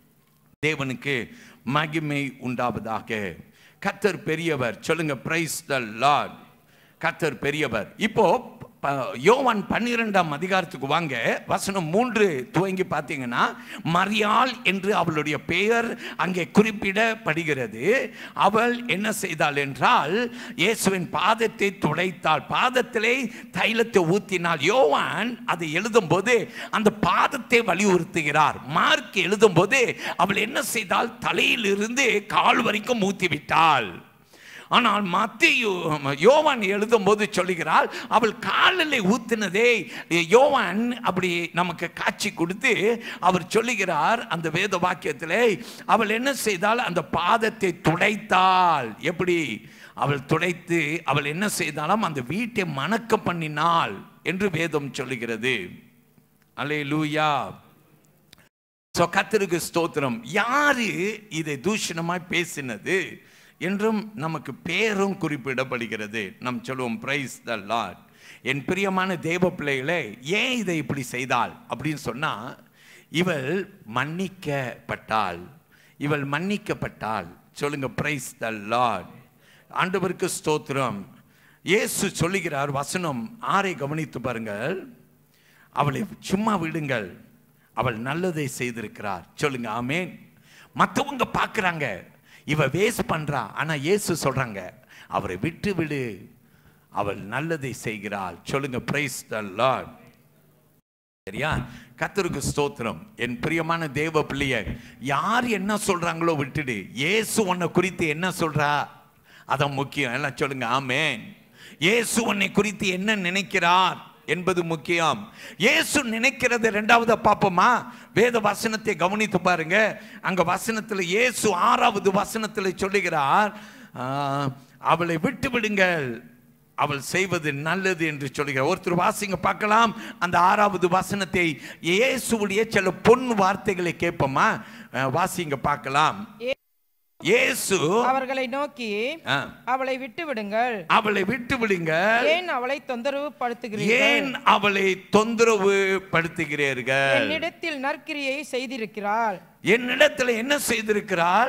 தேவனுக்கு மகிமை உண்டாவதாக கத்தர் பெரியவர் சொல்லுங்க பிரைஸ் த லார்ட் கத்தர் பெரியவர் இப்போ ப- யோவான் பன்னிரெண்டாம் அதிகாரத்துக்கு வாங்க வசனம் மூன்று துவங்கி பார்த்தீங்கன்னா மரியாள் என்று அவளுடைய பெயர் அங்கே குறிப்பிடப்படுகிறது அவள் என்ன செய்தாள் என்றால் இயேசுவின் பாதத்தை துடைத்தாள் பாதத்திலே தைலத்தை ஊத்தினாள் யோவான் அதை எழுதும்போது அந்த பாதத்தை வலியுறுத்துகிறார் மார்க் எழுதும்போது அவள் என்ன செய்தால் தலையிலிருந்து கால் வரைக்கும் ஊத்தி விட்டாள் ஆனால் மத்திய யோவான் எழுதும்போது சொல்லுகிறாள் அவள் காலில் ஊத்தினதே யோவான் அப்படி நமக்கு காட்சி கொடுத்து அவர் சொல்லுகிறார் அந்த வேத வாக்கியத்திலே அவள் என்ன செய்தால் அந்த பாதத்தை துடைத்தாள் எப்படி அவள் துடைத்து அவள் என்ன செய்தாலும் அந்த வீட்டை மணக்க பண்ணினாள் என்று வேதம் சொல்லுகிறது அலே லூயா ஸோ கத்தருக்கு ஸ்தோத்திரம் யாரு இதை தூஷணமாய் பேசினது என்றும் நமக்கு பேரும் குறிப்பிடப்படுகிறது நாம் சொல்லுவோம் பிரைஸ் த லார்ட் என் பிரியமான தேவ பிள்ளைகளே ஏன் இதை இப்படி செய்தாள் அப்படின்னு சொன்னா இவள் மன்னிக்கப்பட்டாள் இவள் மன்னிக்கப்பட்டாள் சொல்லுங்க பிரைஸ் த லார்ட் ஆண்டவருக்கு ஸ்தோத்திரம் இயேசு சொல்லுகிறார் வசனம் ஆரை கவனித்து பாருங்கள் அவளை சும்மா விடுங்கள் அவள் நல்லதை செய்திருக்கிறார் சொல்லுங்க ஆமேன் மற்றவங்க பார்க்குறாங்க இவ வேஸ்ட் பண்றா ஆனா இயேசு சொல்றாங்க அவரை விட்டு விடு அவள் நல்லதை செய்கிறாள் சொல்லுங்க பிரைஸ் த லார்ட் சரியா கத்தருக்கு ஸ்தோத்திரம் என் பிரியமான தேவ பிள்ளைய யார் என்ன சொல்றாங்களோ விட்டுடு இயேசு உன்னை குறித்து என்ன சொல்றா அதான் முக்கியம் எல்லாம் சொல்லுங்க ஆமென் இயேசு உன்னை குறித்து என்ன நினைக்கிறார் என்பது முக்கியம் இயேசு நினைக்கிறது ரெண்டாவது பார்ப்போமா வேத வசனத்தை கவனித்து பாருங்க அங்க வசனத்தில் இயேசு ஆறாவது வசனத்தில் சொல்லுகிறார் ஆஹ், அவளை விட்டு விடுங்கள் அவள் செய்வது நல்லது என்று சொல்லுகிறார் ஒருத்தர் வாசிங்க பார்க்கலாம் அந்த ஆறாவது வசனத்தை இயேசுவுடைய சில பொன் வார்த்தைகளை கேட்போமா அஹ், வாசிங்க பார்க்கலாம் இயேசு அவர்களை நோக்கி ஆ, அவளை விட்டு விடுங்கள் அவளை விட்டு விடுங்க ஏன் அவளை தொந்தரவு படுத்துகிறீர்கள் ஏன் அவளை தொந்தரவு படுத்துகிறீர்கள் என்னிடத்தில் நற்கிரியை செய்திருக்கிறாள் என்னிடத்துல என்ன செய்திருக்கிறாள்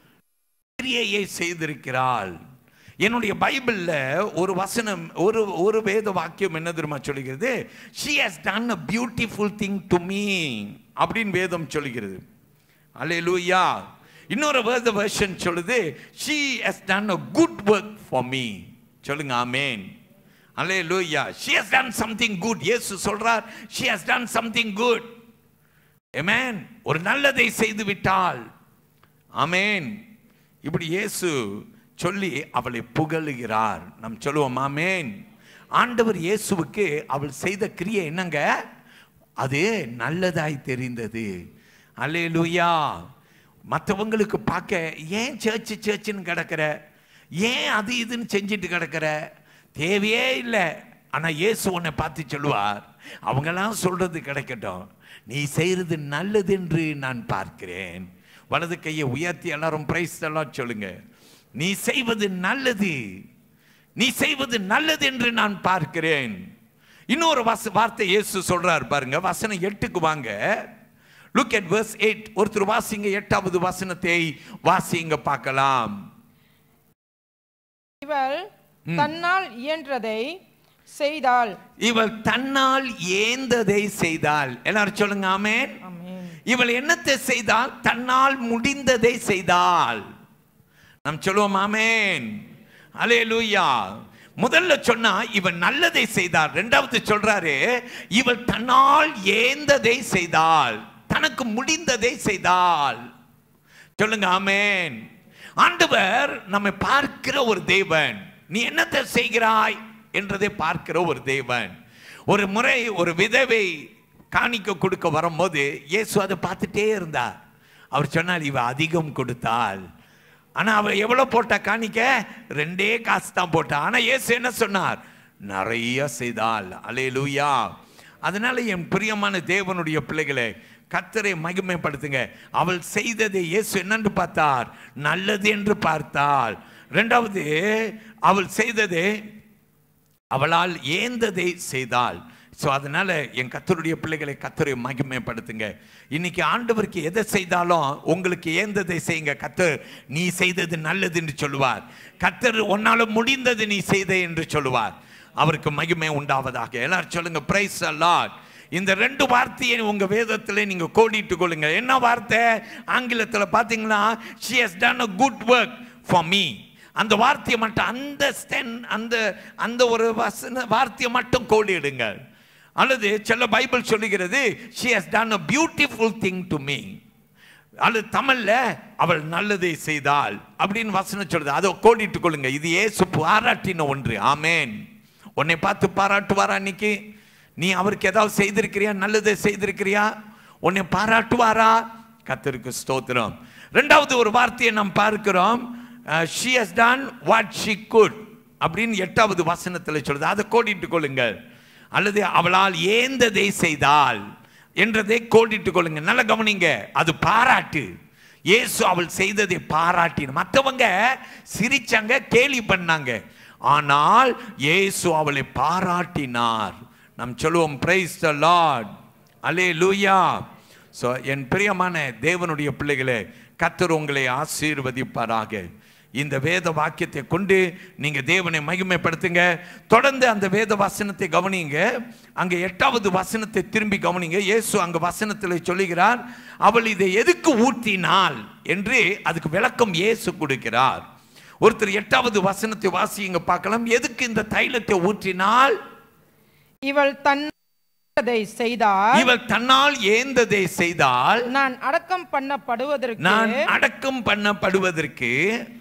கிரியையை செய்திருக்கிறாள் என்னுடைய பைபிள்ல ஒரு வசனம் ஒரு ஒரு வேத வாக்கியம் என்ன தெரியுமா சொல்லுகிறது she has done a beautiful thing to me அப்படின்னு வேதம் சொல்லுகிறது அல்லேலூயா இன்னொரு வேத வெர்ஷன் சொல்லுது she has done a good work for me சொல்லுங்க ஆமென் அல்லேலூயா she has done something good இயேசு சொல்றார் she has done something good Amen. ஒரு நல்லதை செய்து விட்டாள் ஆமென் இப்படி இயேசு சொல்லி அவளை புகழுகிறார் நாம் சொல்லுவோம் ஆமென் ஆண்டவர் இயேசுவுக்கு அவள் செய்த கிரியை என்னங்க அது நல்லதாய் தெரிந்தது அல்லேலூயா மற்றவங்களுக்கு பார்க்க ஏன் சர்ச்சு சர்ச்சுன்னு கிடக்கிற ஏன் அது இதுன்னு செஞ்சுட்டு கிடக்கிற தேவையே இல்லை ஆனால் இயேசு உன்னை பார்த்து சொல்லுவார் அவங்கெல்லாம் சொல்றது கிடைக்கட்டும் நீ செய்யறது நல்லது என்று நான் பார்க்கிறேன் வலது கையை உயர்த்தி எல்லாரும் பிரைஸ் எல்லாம் சொல்லுங்க நீ செய்வது நல்லது நீ செய்வது நல்லது என்று நான் பார்க்கிறேன் இன்னொரு வச வார்த்தை இயேசு சொல்றார் பாருங்க வசனம் எட்டுக்கு வாங்க லுக் at verse 8 ஒருத்தர் வாசிங்க எட்டாவது வசனத்தை வாசிங்க பார்க்கலாம் இவள் தன்னால் இயன்றதை செய்தாள் இவள் தன்னால் ஏந்ததை செய்தாள் எல்லாரும் சொல்லுங்க ஆமென் ஆமென் இவள் என்னத்தை செய்தால் தன்னால் முடிந்ததை செய்தாள் நாம் சொல்லுவோம் ஆமென் அலேலூயா முதல்ல சொன்னா இவன் நல்லதை செய்தாள் ரெண்டாவது சொல்றாரு இவள் தன்னால் ஏந்ததை செய்தாள் தனக்கு முடிந்ததை செய்தாள் சொல்லுங்க ஆமென் ஆண்டவர் நம்மை பார்க்கிற ஒரு தேவன் நீ என்னத்தை செய்கிறாய் என்றதை பார்க்கிற ஒரு தேவன் ஒரு முறை ஒரு விதவை காணிக்க கொடுக்க வரும்போது இயேசு அதை பார்த்துட்டே இருந்தார் அவர் சொன்னார் இவ அதிகம் கொடுத்தாள் ஆனா அவ எவ்வளவு போட்டா காணிக்க ரெண்டே காசு தான் போட்டா ஆனா இயேசு என்ன சொன்னார் நிறைய செய்தாள் அலேலூயா அதனால என் பிரியமான தேவனுடைய பிள்ளைகளே கத்தரை மகிமைப்படுத்துங்க அவள் செய்ததை இயேசு என்னன்னு பார்த்தார் நல்லது என்று பார்த்தாள் ரெண்டாவது அவள் செய்தது அவளால் ஏந்ததை செய்தாள் ஸோ அதனால என் கத்தருடைய பிள்ளைகளை கத்தரை மகிமைப்படுத்துங்க இன்னைக்கு ஆண்டவருக்கு எதை செய்தாலும் உங்களுக்கு ஏந்ததை செய்யுங்க கத்தர் நீ செய்தது நல்லதுன்னு சொல்லுவார் கத்தர் உன்னால முடிந்தது நீ செய்த என்று சொல்லுவார் அவருக்கு மகிமை உண்டாவதாக எல்லாரும் சொல்லுங்க பிரைஸ் அல்லாட் இந்த ரெண்டு வார்த்தையை உங்க வேதத்தில் நீங்க கோடிட்டு கொள்ளுங்க என்ன வார்த்தை ஆங்கிலத்தில் பார்த்தீங்கன்னா she has done a good work for me அந்த வார்த்தையை மட்டும் அந்த ஸ்டென் அந்த அந்த ஒரு வசன வார்த்தையை மட்டும் கோடிடுங்க அல்லது சில பைபிள் சொல்லுகிறது she has done a beautiful thing to me அல்லது தமிழ்ல அவள் நல்லதை செய்தாள் அப்படின்னு வசனம் சொல்லுது அதை கோடிட்டு கொள்ளுங்க இது இயேசு பாராட்டின ஒன்று ஆமேன் உன்னை பார்த்து பாராட்டுவாரா அன்னைக்கு நீ அவருக்கு ஏதாவது செய்திருக்கிறியா நல்லதை செய்திருக்கிறியா உன்னை பாராட்டுவாரா கத்தருக்கு ஸ்தோத்திரம் ரெண்டாவது ஒரு வார்த்தையை நாம் பார்க்கிறோம் she has done what she could அப்படின்னு எட்டாவது வசனத்தில் சொல்லுது அதை கோடிட்டு கொள்ளுங்கள் அல்லது அவளால் ஏந்ததை செய்தாள் என்றதை கோடிட்டு கொள்ளுங்க நல்ல கவனிங்க அது பாராட்டு இயேசு அவள் செய்ததை பாராட்டின மற்றவங்க சிரிச்சாங்க கேலி பண்ணாங்க ஆனால் இயேசு அவளை பாராட்டினார் நாம் சொல்லுவோம் பிரைஸ் த லார்ட் அலே லூயா ஸோ என் பிரியமான தேவனுடைய பிள்ளைகளே கத்தர் உங்களை ஆசீர்வதிப்பாராக இந்த வேத வாக்கியத்தை கொண்டு நீங்க தேவனை மகிமைப்படுத்துங்க தொடர்ந்து அந்த வேத வசனத்தை கவனிங்க அங்க எட்டாவது வசனத்தை திரும்பி கவனிங்க இயேசு அங்க வசனத்தில் சொல்லுகிறார் அவள் இதை எதுக்கு ஊற்றினாள் என்று அதுக்கு விளக்கம் இயேசு கொடுக்கிறார் ஒருத்தர் எட்டாவது வசனத்தை வாசிங்க பார்க்கலாம் எதுக்கு இந்த தைலத்தை ஊற்றினால் இவள் தன்னை செய்தால் இவள் தன்னால் ஏந்ததை செய்தால் நான் அடக்கம் பண்ணப்படுவதற்கு நான் அடக்கம் பண்ணப்படுவதற்கு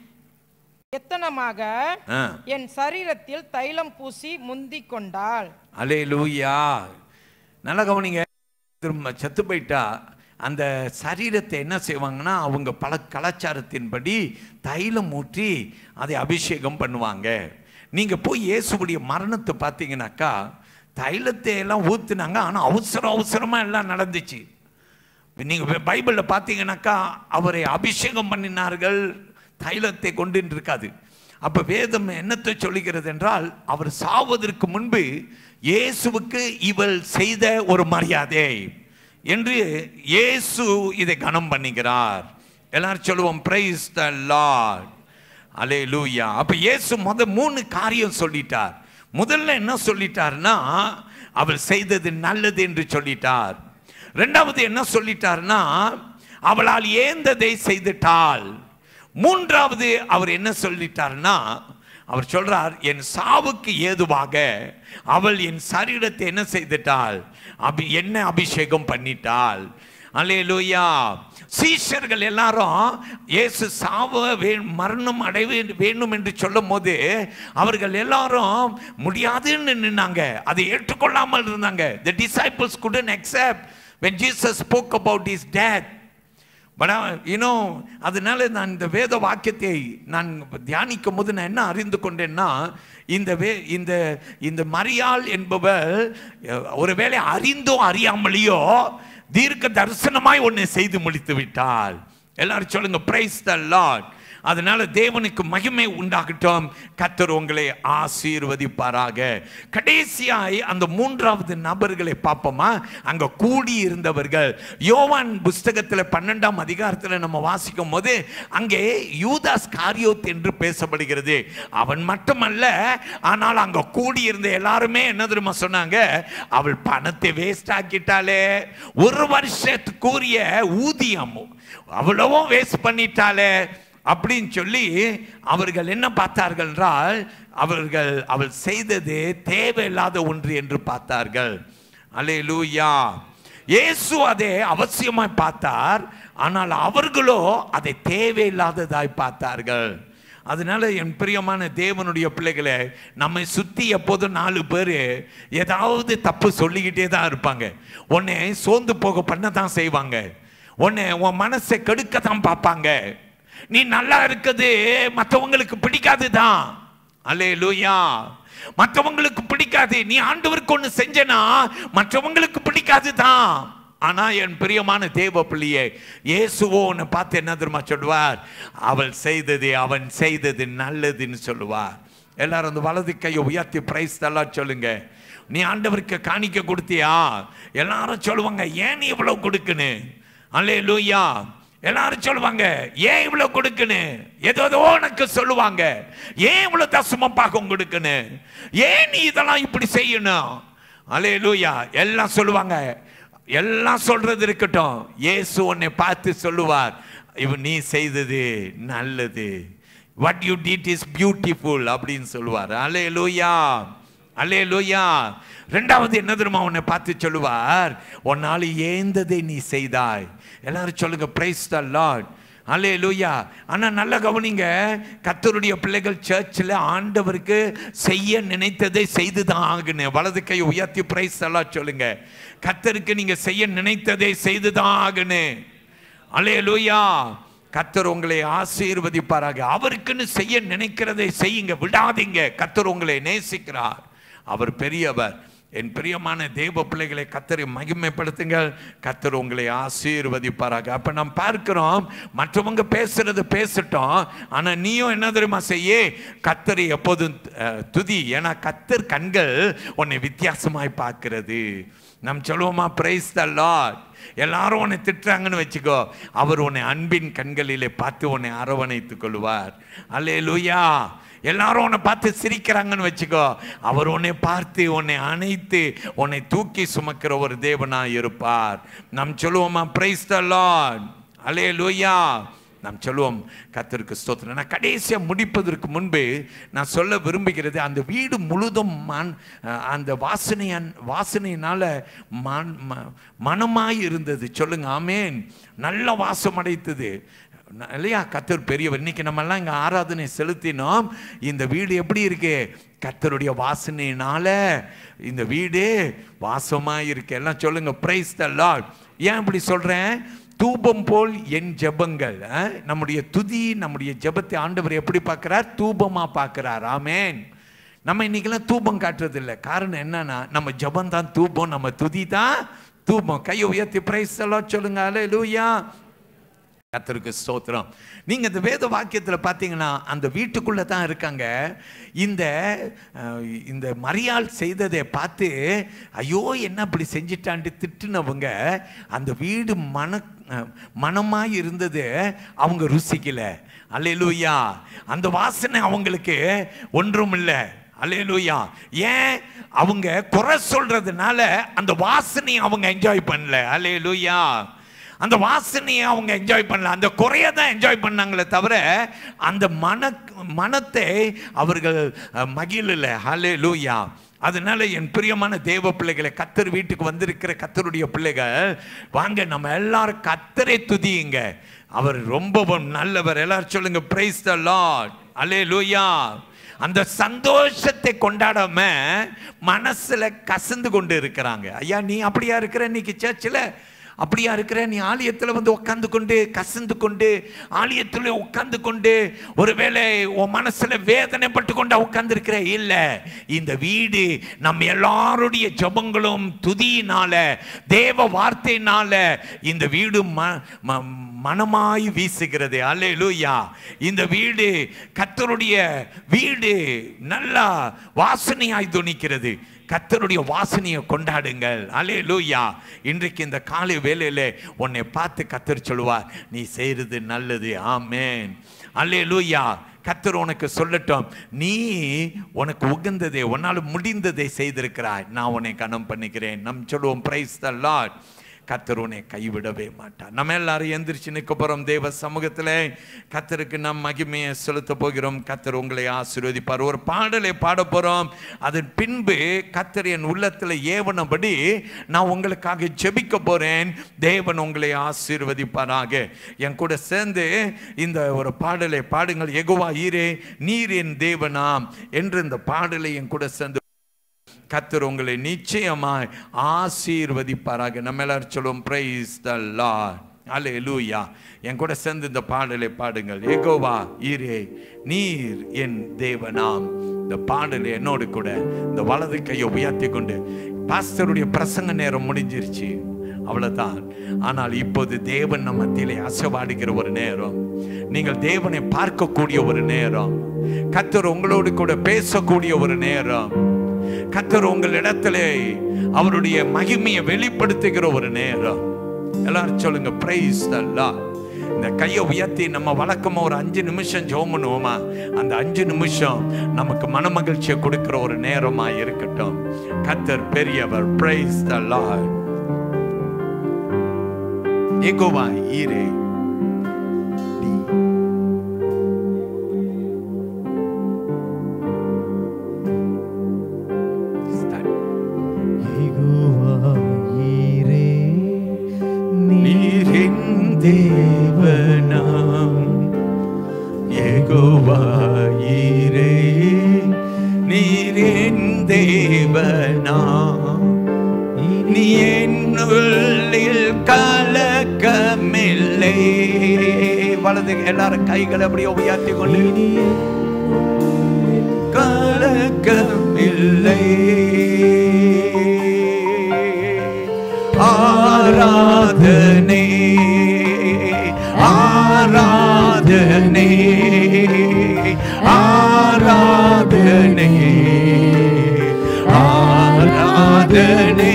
எத்தனமாக ஆ, என் சரீரத்தில் தைலம் பூசி முந்திக் கொண்டாள் அல்லேலூயா நல்லா கவனிங்க திரும்ப செத்து போயிட்டா அந்த சரீரத்தை என்ன செய்வாங்கன்னா அவங்க பல கலாச்சாரத்தின்படி தைலம் ஊற்றி அதை அபிஷேகம் பண்ணுவாங்க நீங்க போய் இயேசுடைய மரணத்தை பார்த்தீங்கன்னாக்கா தைலத்தை எல்லாம் ஊத்துனாங்க ஆனால் அவசரம் அவசரமா எல்லாம் நடந்துச்சு நீங்க பைபிளில் பார்த்தீங்கன்னாக்கா அவரை அபிஷேகம் பண்ணினார்கள் தைலத்தை கொண்டு இருக்காது அப்ப வேதம் என்னத்தை சொல்லுகிறது என்றால் அவர் சாவதற்கு முன்பு இயேசுவுக்கு இவள் செய்த ஒரு மரியாதை என்று இயேசு இதை கனம் பண்ணுகிறார் எல்லாரும் சொல்லுவோம் பிரைஸ் த லார்ட் அலே லூயா அப்ப இயேசு முத மூணு காரியம் சொல்லிட்டார் முதல்ல என்ன சொல்லிட்டார்னா அவள் செய்தது நல்லது என்று சொல்லிட்டார் ரெண்டாவது என்ன சொல்லிட்டார்னா அவளால் ஏந்ததை செய்துட்டாள் மூன்றாவது அவர் என்ன சொல்லிட்டார்னா அவர் சொல்றார் என் சாவுக்கு ஏதுவாக அவள் என் சரீரத்தை என்ன செய்துட்டாள் அபி என்ன அபிஷேகம் பண்ணிட்டாள் அல்லேலூயா சீஷர்கள் எல்லாரும் இயேசு சாவ வே மரணம் அடைவே வேண்டும் என்று சொல்லும் போது அவர்கள் எல்லாரும் முடியாதுன்னு நின்னாங்க அதை ஏற்றுக்கொள்ளாமல் இருந்தாங்க the disciples couldn't accept when Jesus spoke about his death but you know அதனால நான் இந்த வேத வாக்கியத்தை நான் தியானிக்கும் போது நான் என்ன அறிந்து கொண்டேன்னா இந்த வே இந்த இந்த மரியாள் என்பவர் அஹ், ஒருவேளை அறிந்தோ அறியாமலேயோ தீர்க்க தரிசனமாய் ஒன்று செய்து முடித்து விட்டாள் எல்லாரும் சொல்லுங்க பிரைஸ் த லார்ட் அதனால தேவனுக்கு மகிமை உண்டாகட்டும் கத்தர் உங்களை ஆசீர்வதிப்பாராக கடைசியாய் அந்த மூன்றாவது நபர்களை பார்ப்போமா அங்க கூடி இருந்தவர்கள் யோவான் புஸ்தகத்தில் பன்னெண்டாம் அதிகாரத்தில் நம்ம வாசிக்கும் போது அங்கே யூதாஸ் காரியோத் என்று பேசப்படுகிறது அவன் மட்டுமல்ல ஆனால் அங்க கூடி இருந்த எல்லாருமே என்ன தெரியுமா சொன்னாங்க அவள் பணத்தை வேஸ்ட் ஆக்கிட்டாளே ஒரு வருஷத்துக்குரிய ஊதியம் அவ்வளவும் வேஸ்ட் பண்ணிட்டாளே அப்படின்னு சொல்லி அவர்கள் என்ன பார்த்தார்கள் என்றால் அவர்கள் அவள் செய்தது தேவையில்லாத ஒன்று என்று பார்த்தார்கள் அல்லேலூயா இயேசு அதை அவசியமாய் பார்த்தார் ஆனால் அவர்களோ அதை தேவையில்லாததாய் பார்த்தார்கள் அதனால என் பிரியமான தேவனுடைய பிள்ளைகளை நம்மை சுத்தி எப்போதும் நாலு பேர் ஏதாவது தப்பு சொல்லிக்கிட்டே தான் இருப்பாங்க உன்னை சோர்ந்து போக பண்ண தான் செய்வாங்க உன்னை உன் மனசை கெடுக்க தான் பார்ப்பாங்க நீ நல்லா இருக்குது மற்றவங்களுக்கு பிடிக்காது தான் அலே லூயா மற்றவங்களுக்கு பிடிக்காது நீ ஆண்டவருக்கு ஒன்று செஞ்சனா மற்றவங்களுக்கு பிடிக்காது தான் ஆனா என் பிரியமான தேவ பிள்ளையே இயேசுவோ உன்னை பார்த்து என்ன தெரியுமா சொல்லுவார் அவள் செய்தது அவன் செய்தது நல்லதுன்னு சொல்லுவார் எல்லாரும் அந்த வலது கையை உயர்த்தி பிரைஸ் எல்லாம் சொல்லுங்க நீ ஆண்டவருக்கு காணிக்க கொடுத்தியா எல்லாரும் சொல்லுவாங்க ஏன் நீ இவ்வளவு கொடுக்குன்னு அல்லே லூயா எல்லாரும் சொல்லுவாங்க ஏன் இவ்வளவு கொடுக்குன்னு ஏதோ ஏதோ உனக்கு சொல்லுவாங்க ஏன் இவ்வளவு தசம பாகம் கொடுக்குன்னு ஏன் நீ இதெல்லாம் இப்படி செய்யணும் அலே லூயா எல்லாம் சொல்லுவாங்க எல்லாம் சொல்றது இருக்கட்டும் இயேசு உன்னை பார்த்து சொல்லுவார் இவன் நீ செய்தது நல்லது what you did is beautiful அப்படின்னு சொல்லுவார் அலே லூயா அல்லே லூயா ரெண்டாவது என்ன தெரியுமா உன்னை பார்த்து சொல்லுவார் உன்னால் ஏந்ததை நீ செய்தாய் எல்லாரும் சொல்லுங்க பிரைஸ் த லார்ட் அல்லே லூயா ஆனால் நல்ல கவனிங்க கத்தருடைய பிள்ளைகள் சர்ச்சில் ஆண்டவருக்கு செய்ய நினைத்ததை செய்து தான் ஆகுன்னு வலது கை உயர்த்தி பிரைஸ் எல்லாம் சொல்லுங்க கத்தருக்கு நீங்க செய்ய நினைத்ததை செய்து தான் ஆகுன்னு அல்லே லூயா கத்தர் உங்களை ஆசீர்வதிப்பாராக அவருக்குன்னு செய்ய நினைக்கிறதை செய்யுங்க விடாதீங்க கத்தர் உங்களை நேசிக்கிறார் அவர் பெரியவர் என் பிரியமான தேவ பிள்ளைகளை கத்தரை மகிமைப்படுத்துங்கள் கத்தர் உங்களை ஆசீர்வதிப்பாராக அப்ப நாம் பார்க்கிறோம் மற்றவங்க பேசுறது பேசட்டும் ஆனா நீயும் என்ன தெரியுமா செய்ய கத்தரை எப்போதும் அஹ், துதி ஏன்னா கத்தர் கண்கள் உன்னை வித்தியாசமாய் பார்க்கிறது நாம் சொல்லுவோமா பிரைஸ் த லார்ட் எல்லாரும் உன்னை திட்டுறாங்கன்னு வச்சுக்கோ அவர் உன்னை அன்பின் கண்களிலே பார்த்து உன்னை அரவணைத்துக் கொள்வார் அல்லே லூயா எல்லாரும் உன்னை பார்த்து சிரிக்கிறாங்கன்னு வச்சுக்கோ அவர் உன்னை பார்த்து உன்னை அணைத்து உன்னை தூக்கி சுமக்கிற ஒரு தேவனா இருப்பார் நாம் சொல்லுவோமா பிரைஸ் த லார்ட் அல்லே லூயா நாம் சொல்லுவோம் கத்தருக்கு ஸ்தோத்திரம் நான் கடைசியாக முடிப்பதற்கு முன்பு நான் சொல்ல விரும்புகிறது அந்த வீடு முழுதும் மண் அஹ், அந்த வாசனையன் வாசனையினால மண் ம- மணமாய் இருந்தது சொல்லுங்க ஆமேன் நல்ல வாசம் அடைத்தது ந- இல்லையா கத்தர் பெரியவர் இன்னைக்கு நம்ம எல்லாம் இங்க ஆராதனை செலுத்தினோம் இந்த வீடு எப்படி இருக்கு கத்தருடைய வாசனையினால இந்த வீடு வாசமா இருக்கு எல்லாம் சொல்லுங்க பிரைஸ் த லார்ட் ஏன் இப்படி சொல்றேன் தூபம் போல் என் ஜெபங்கள் அஹ், நம்முடைய துதி நம்முடைய ஜெபத்தை ஆண்டவர் எப்படி பார்க்கிறார் தூபமா பார்க்கிறார் ஆமேன் நம்ம இன்னைக்கெல்லாம் தூபம் காட்டுறது இல்லை காரணம் என்னன்னா நம்ம ஜெபம் தான் தூபம் நம்ம துதி தான் தூபம் கையை உயர்த்தி பிரைஸ் எல்லாம் சொல்லுங்க அலே லூயா கத்தருக்கு ஸ்தோத்திரம் நீங்க இந்த வேத வாக்கியத்துல பார்த்தீங்கன்னா அந்த வீட்டுக்குள்ள தான் இருக்காங்க இந்த அஹ், இந்த மரியாள் செய்ததை பார்த்து ஐயோ என்ன இப்படி செஞ்சிட்டான்ட்டு திட்டுனவங்க அந்த வீடு மன அஹ், மனமாய் இருந்தது அவங்க ருசிக்கல அல்லேலூயா அந்த வாசனை அவங்களுக்கு ஒன்றும் இல்லை அல்லேலூயா ஏன் அவங்க குறை சொல்றதுனால அந்த வாசனையை அவங்க என்ஜாய் பண்ணல அல்லேலூயா அந்த வாசனையை அவங்க என்ஜாய் பண்ணல அந்த குறைய தான் என்ஜாய் பண்ணாங்களே தவிர அந்த மன மனத்தை அவர்கள் அஹ், மகிழல ஹலே லூயா அதனால என் பிரியமான தேவ பிள்ளைகளை கத்தர் வீட்டுக்கு வந்திருக்கிற கத்தருடைய பிள்ளைகள் வாங்க நம்ம எல்லாரும் கத்தரை துதியுங்க அவர் ரொம்பவும் நல்லவர் எல்லாரும் சொல்லுங்க பிரைஸ் த லார்ட் அலே லூயா அந்த சந்தோஷத்தை கொண்டாடாம மனசுல கசந்து கொண்டு இருக்கிறாங்க ஐயா நீ அப்படியா இருக்கிற இன்னைக்கு சர்ச்சில் அப்படியா இருக்கிற நீ ஆலயத்தில் வந்து உட்கார்ந்து கொண்டு கசந்து கொண்டு ஆலயத்தில் உட்கார்ந்து கொண்டு ஒருவேளை உன் மனசுல வேதனைப்பட்டு கொண்டா உட்கார்ந்து இருக்கிற இல்ல இந்த வீடு நம்ம எல்லாருடைய ஜெபங்களும் துதியினால தேவ வார்த்தையினால இந்த வீடு ம- ம- மனமாய் வீசுகிறது அல்லேலூயா இந்த வீடு கர்த்தருடைய வீடு நல்லா வாசனையாய் துணிக்கிறது கர்த்தருடைய வாசனையை கொண்டாடுங்கள் அல்லேலூயா இன்றைக்கு இந்த காலை வேளையில உன்னை பார்த்து கத்தர் சொல்லுவார் நீ செய்யறது நல்லது ஆமென் அல்லேலூயா கத்தர் உனக்கு சொல்லட்டும் நீ உனக்கு உகந்ததை உன்னால் முடிந்ததை செய்திருக்கிறாய் நான் உன்னை கனம் பண்ணிக்கிறேன் நம் சொல்லுவோம் பிரைஸ் த லார்ட் கத்தர் உன்னை கைவிடவே மாட்டார் நம்ம எல்லாரும் எந்திரிச்சு நிற்க போறோம் தேவ சமூகத்தில் கத்தருக்கு நம் மகிமையை செலுத்த போகிறோம் கத்தர் உங்களை ஆசீர்வதிப்பார் ஒரு பாடலை பாட போறோம் அதன் பின்பு கத்தர் என் உள்ளத்தில் ஏவனபடி நான் உங்களுக்காக ஜெபிக்க போறேன் தேவன் உங்களை ஆசீர்வதிப்பாராக என் கூட சேர்ந்து இந்த ஒரு பாடலை பாடுங்கள் எகுவா ஈரே நீர் என் தேவனாம் என்று இந்த பாடலை என் கூட சேர்ந்து கத்தர் உங்களை நிச்சயமாய் ஆசீர்வதிப்பாராக நம்ம எல்லாரும் சொல்லுவோம் பிரைஸ் த லார்ட் அல்லேலூயா என் கூட சேர்ந்து இந்த பாடலை பாடுங்கள் ஏகோவா ஈரே நீர் என் தேவனாம் இந்த பாடலை என்னோடு கூட இந்த வலது கையை உயர்த்தி கொண்டு பாஸ்டருடைய பிரசங்க நேரம் முடிஞ்சிருச்சு அவ்வளவுதான் ஆனால் இப்போது தேவன் நம்ம மத்தியிலே அசைவாடுகிற ஒரு நேரம் நீங்கள் தேவனை பார்க்கக்கூடிய ஒரு நேரம் கத்தர் உங்களோடு கூட பேசக்கூடிய ஒரு நேரம் கத்தர் உங்களிடத்திலே அவருடைய மகிமையை வெளிப்படுத்துகிற ஒரு நேரம் எல்லாரும் சொல்லுங்க பிரைஸ் இந்த கையை உயர்த்தி நம்ம வழக்கமா ஒரு அஞ்சு நிமிஷம் ஜெபம் பண்ணுவோமா அந்த அஞ்சு நிமிஷம் நமக்கு மனமகிழ்ச்சியை கொடுக்கிற ஒரு நேரமா இருக்கட்டும் கத்தர் பெரியவர் பிரைஸ் த லார்ட் ஏகோவா ஈரே Start. யெகோவாயீரே, நீரின் தேவனாம் யெகோவாயீரே நீரின் தேவனாம் நீ என்னுள்ளில் கலக்கமில்லை வலது எல்லாரும் கைகளை அப்படியே உயர்த்தி கொண்டு கலக்கமில்லை ஆராதனை ஆராதனை ஆராதனை ஆராதனை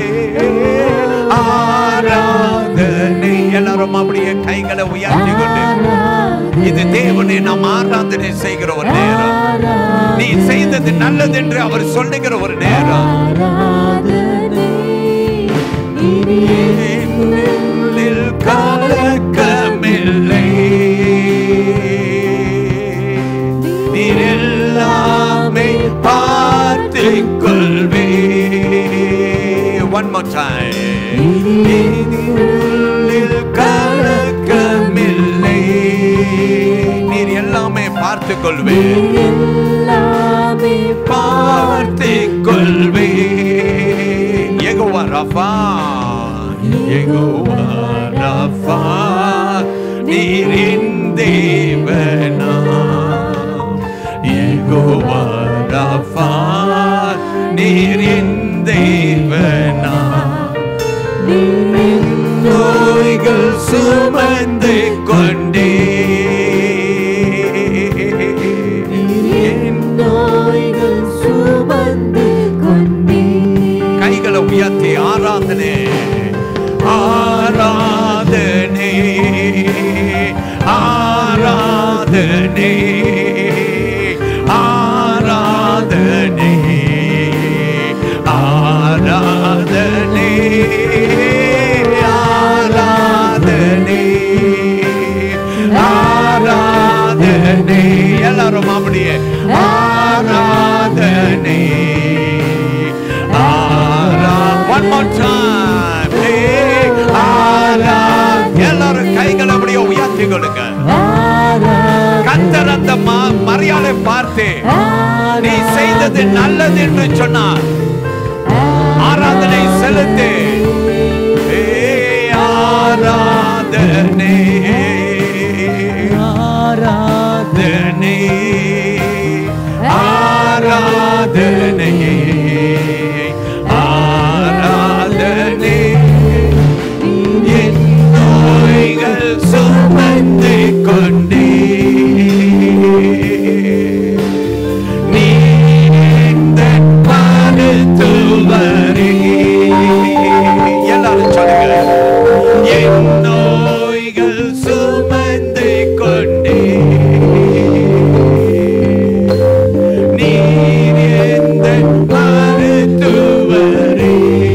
ஆராதனை எல்லாரும் அப்படியே கைகளை உயர்த்தி கொண்டு இது தேவனை நாம் ஆராதனை செய்கிற ஒரு நேரம் நீ செய்தது நல்லது என்று அவர் சொல்லுகிற ஒரு நேரம் என்னில் கலக்கமில்லை நீர் எல்லாமே பார்த்துக் கொள்வே ஒன் more time என்னில் கலக்கமில்லை நீர் எல்லாமே பார்த்துக் கொள்வே பார்த்துக் கொள்வே எகோவா ரஃபா எகோவா ரஃபா நீரின் தேவனா எகோவா ரஃபா நீரின் தேவனா நோய்கள் சுமந்து கொண்டே என் கைகளை உயர்த்தி ஆராதனை ஆராதனை ஆராதனை ஆராதனை ஆராதனை ஆராதனை ஆராதனை எல்லாரும் அப்படியே ஆராதனை One more time. Hey, ஆரா. எல்லாரும் கைகளை அப்படியே உயர்த்தி கொடுங்க கத்தர் அந்த ம- மரியாதை பார்த்து நீ செய்தது நல்லது என்று சொன்னார் ஆராதனை செலுத்து ஏய், ஆராதனை ஆராதனை ஆராதனை ஆராதனை என் நோய்கள் சுமந்து கொண்டே நீ இந்த மருத்துவரே. எல்லாரும் சொல்லுங்க என் நோய்கள் சுமந்து கொண்டே நீர் எந்த மருத்துவரே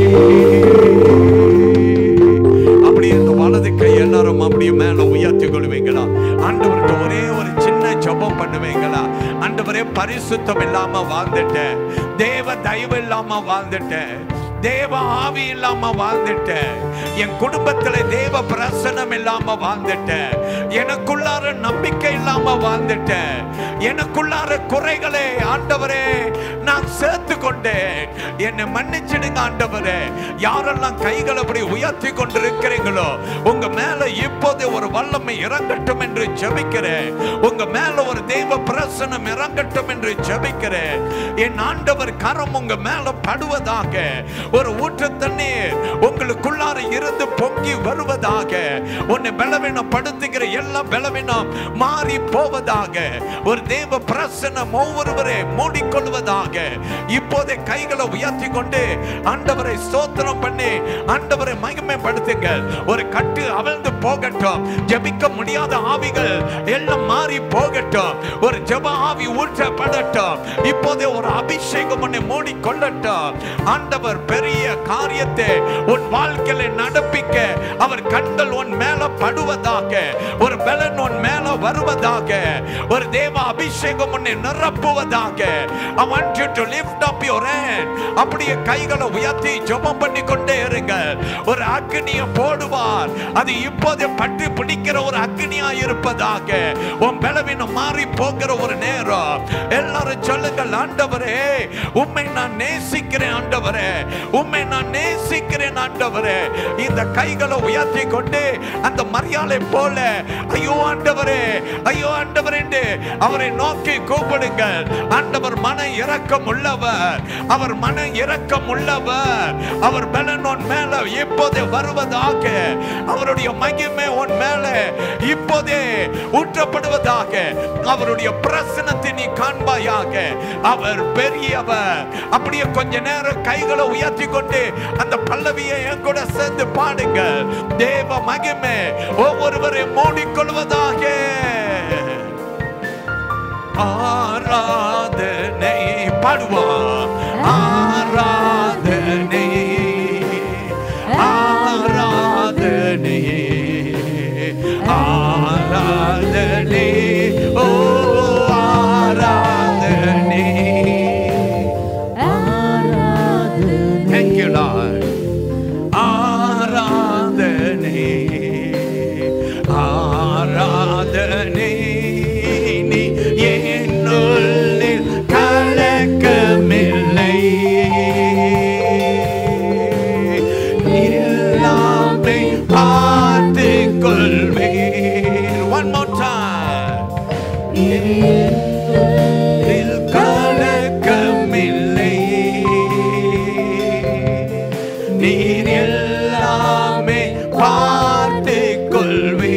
அப்படியே இந்த வலது கை எல்லாரும் அப்படியே மேல உயர்த்தி கொள்வீங்களா ஆண்டவர்கிட்ட ஒரே ஒரு சின்ன ஜெபம் பண்ணுவீங்களா ஆண்டவரே பரிசுத்தம் இல்லாம வாழ்ந்துட்டேன் தேவ தயவு இல்லாம வாழ்ந்துட்டேன் தேவ ஆவி இல்லாம வாழ்ந்துட்டேன் என் குடும்பத்துல தேவ பிரசனம் இல்லாம வாழ்ந்துட்டேன் எனக்குள்ளார நம்பிக்கை இல்லாம வாழ்ந்துட்டேன் எனக்குள்ளார குறைகளை ஆண்டவரே நான் சேர்த்து கொண்டேன் என்னை மன்னிச்சிடுங்க ஆண்டவரே யாரெல்லாம் கைகளை அப்படி உயர்த்தி கொண்டிருக்கிறீங்களோ உங்க மேல இப்போது ஒரு வல்லமை இறங்கட்டும் என்று ஜெபிக்கிறேன் உங்க மேல ஒரு தெய்வ பிரசனம் இறங்கட்டும் என்று ஜெபிக்கிறேன் என் ஆண்டவர் கரம் உங்க மேல படுவதாக ஒரு ஊற்று தண்ணீர் உங்களுக்குள்ளார இருந்து பொங்கி வருவதாக உன்னை பலவீனப்படுத்துகிற எல்லா பலவீனம் மாறி போவதாக ஒரு தேவ பிரசனம் ஒவ்வொருவரை மூடிக்கொள்வதாக இப்போதே கைகளை உயர்த்தி கொண்டு ஆண்டவரை ஸ்தோத்திரம் பண்ணி ஆண்டவரை மகிமைப்படுத்துங்கள் ஒரு கட்டு அவிழ்ந்து போகட்டும் ஜெபிக்க முடியாத ஆவிகள் எல்லாம் மாறி போகட்டும் ஒரு ஜெப ஆவி ஊற்றப்படட்டும் இப்போதே ஒரு அபிஷேகம் உன்னை மூடிக்கொள்ளட்டும் ஆண்டவர் பெரிய காரியத்தை உன் வாழ்க்கையில நடப்பிக்க அவர் கண்கள் உன் மேல படுவதாக ஒரு பலன் உன் மேல வருவதாக ஒரு தேவ அபிஷேகம் உன்னை நிரப்புவதாக I want you to lift up your hand அப்படியே கைகளை உயர்த்தி ஜெபம் பண்ணி கொண்டே இருங்க ஒரு அக்னியை போடுவார் அது இப்போதே பட்டு பிடிக்கிற ஒரு அக்னியா இருப்பதாக உன் பலவீனம் மாறி போகிற ஒரு நேரம் எல்லாரும் சொல்லுங்கள் ஆண்டவரே உம்மை நான் நேசிக்கிறேன் ஆண்டவரே உம்மை நான் நேசிக்கிறேன் ஆண்டவரே இந்த கைகளை உயர்த்தி கொண்டு அந்த மரியாதை போல ஐயோ ஆண்டவரே ஐயோ ஆண்டவர் என்று அவரை நோக்கி கூப்பிடுங்கள் ஆண்டவர் மன இரக்கம் உள்ளவர் அவர் மன இரக்கம் உள்ளவர் அவர் பலன் உன் மேல இப்போதே வருவதாக அவருடைய மகிமை உன் மேல இப்போதே ஊற்றப்படுவதாக அவருடைய பிரசனத்தை நீ காண்பாயாக அவர் பெரியவர் அப்படியே கொஞ்ச நேரம் கைகளை உயர்த்தி கொண்டு அந்த பல்லவியை என் கூட சேர்ந்து பாடுங்க தேவ மகிமை ஒவ்வொருவரை மூடிக்கொள்வதாக ஆராதனை பாடுவோம் ஆராதனை ஆராதனை ஆராதனை ஓ ஆராதனை Thank you, Lord. ஆராதனை ஆராதனை நீ என்னுள்ளில் கலக்கமில்லை எல்லாமே பார்த்து கொள்வேன் ஒன் மோர் டைம் இதில் கலக்கமில்லை நீர் எல்லாமே பார்த்து கொள்வே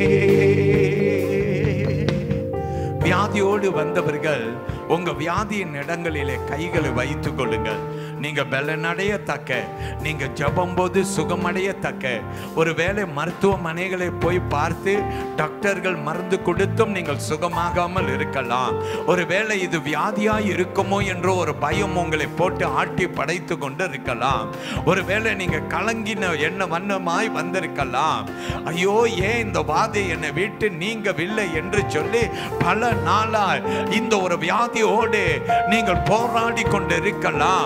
வியாதியோடு வந்தவர்கள் உங்க வியாதியின் இடங்களிலே கைகளை வைத்துக் கொள்ளுங்கள் நீங்க பலனடையத்தக்க நீங்க ஜெபம் போது சுகமடையத்தக்க ஒருவேளை மருத்துவமனைகளை போய் பார்த்து டாக்டர்கள் மருந்து கொடுத்தும் நீங்கள் சுகமாகாமல் இருக்கலாம் ஒருவேளை இது வியாதியாய் இருக்குமோ என்ற ஒரு பயம் உங்களை போட்டு ஆட்டி படைத்து கொண்டு இருக்கலாம் ஒருவேளை நீங்க கலங்கின என்ன வண்ணமாய் வந்திருக்கலாம் ஐயோ ஏன் இந்த வாதை என்னை விட்டு நீங்கவில்லை என்று சொல்லி பல நாளாய் இந்த ஒரு வியாதியோடு நீங்கள் போராடி கொண்டு இருக்கலாம்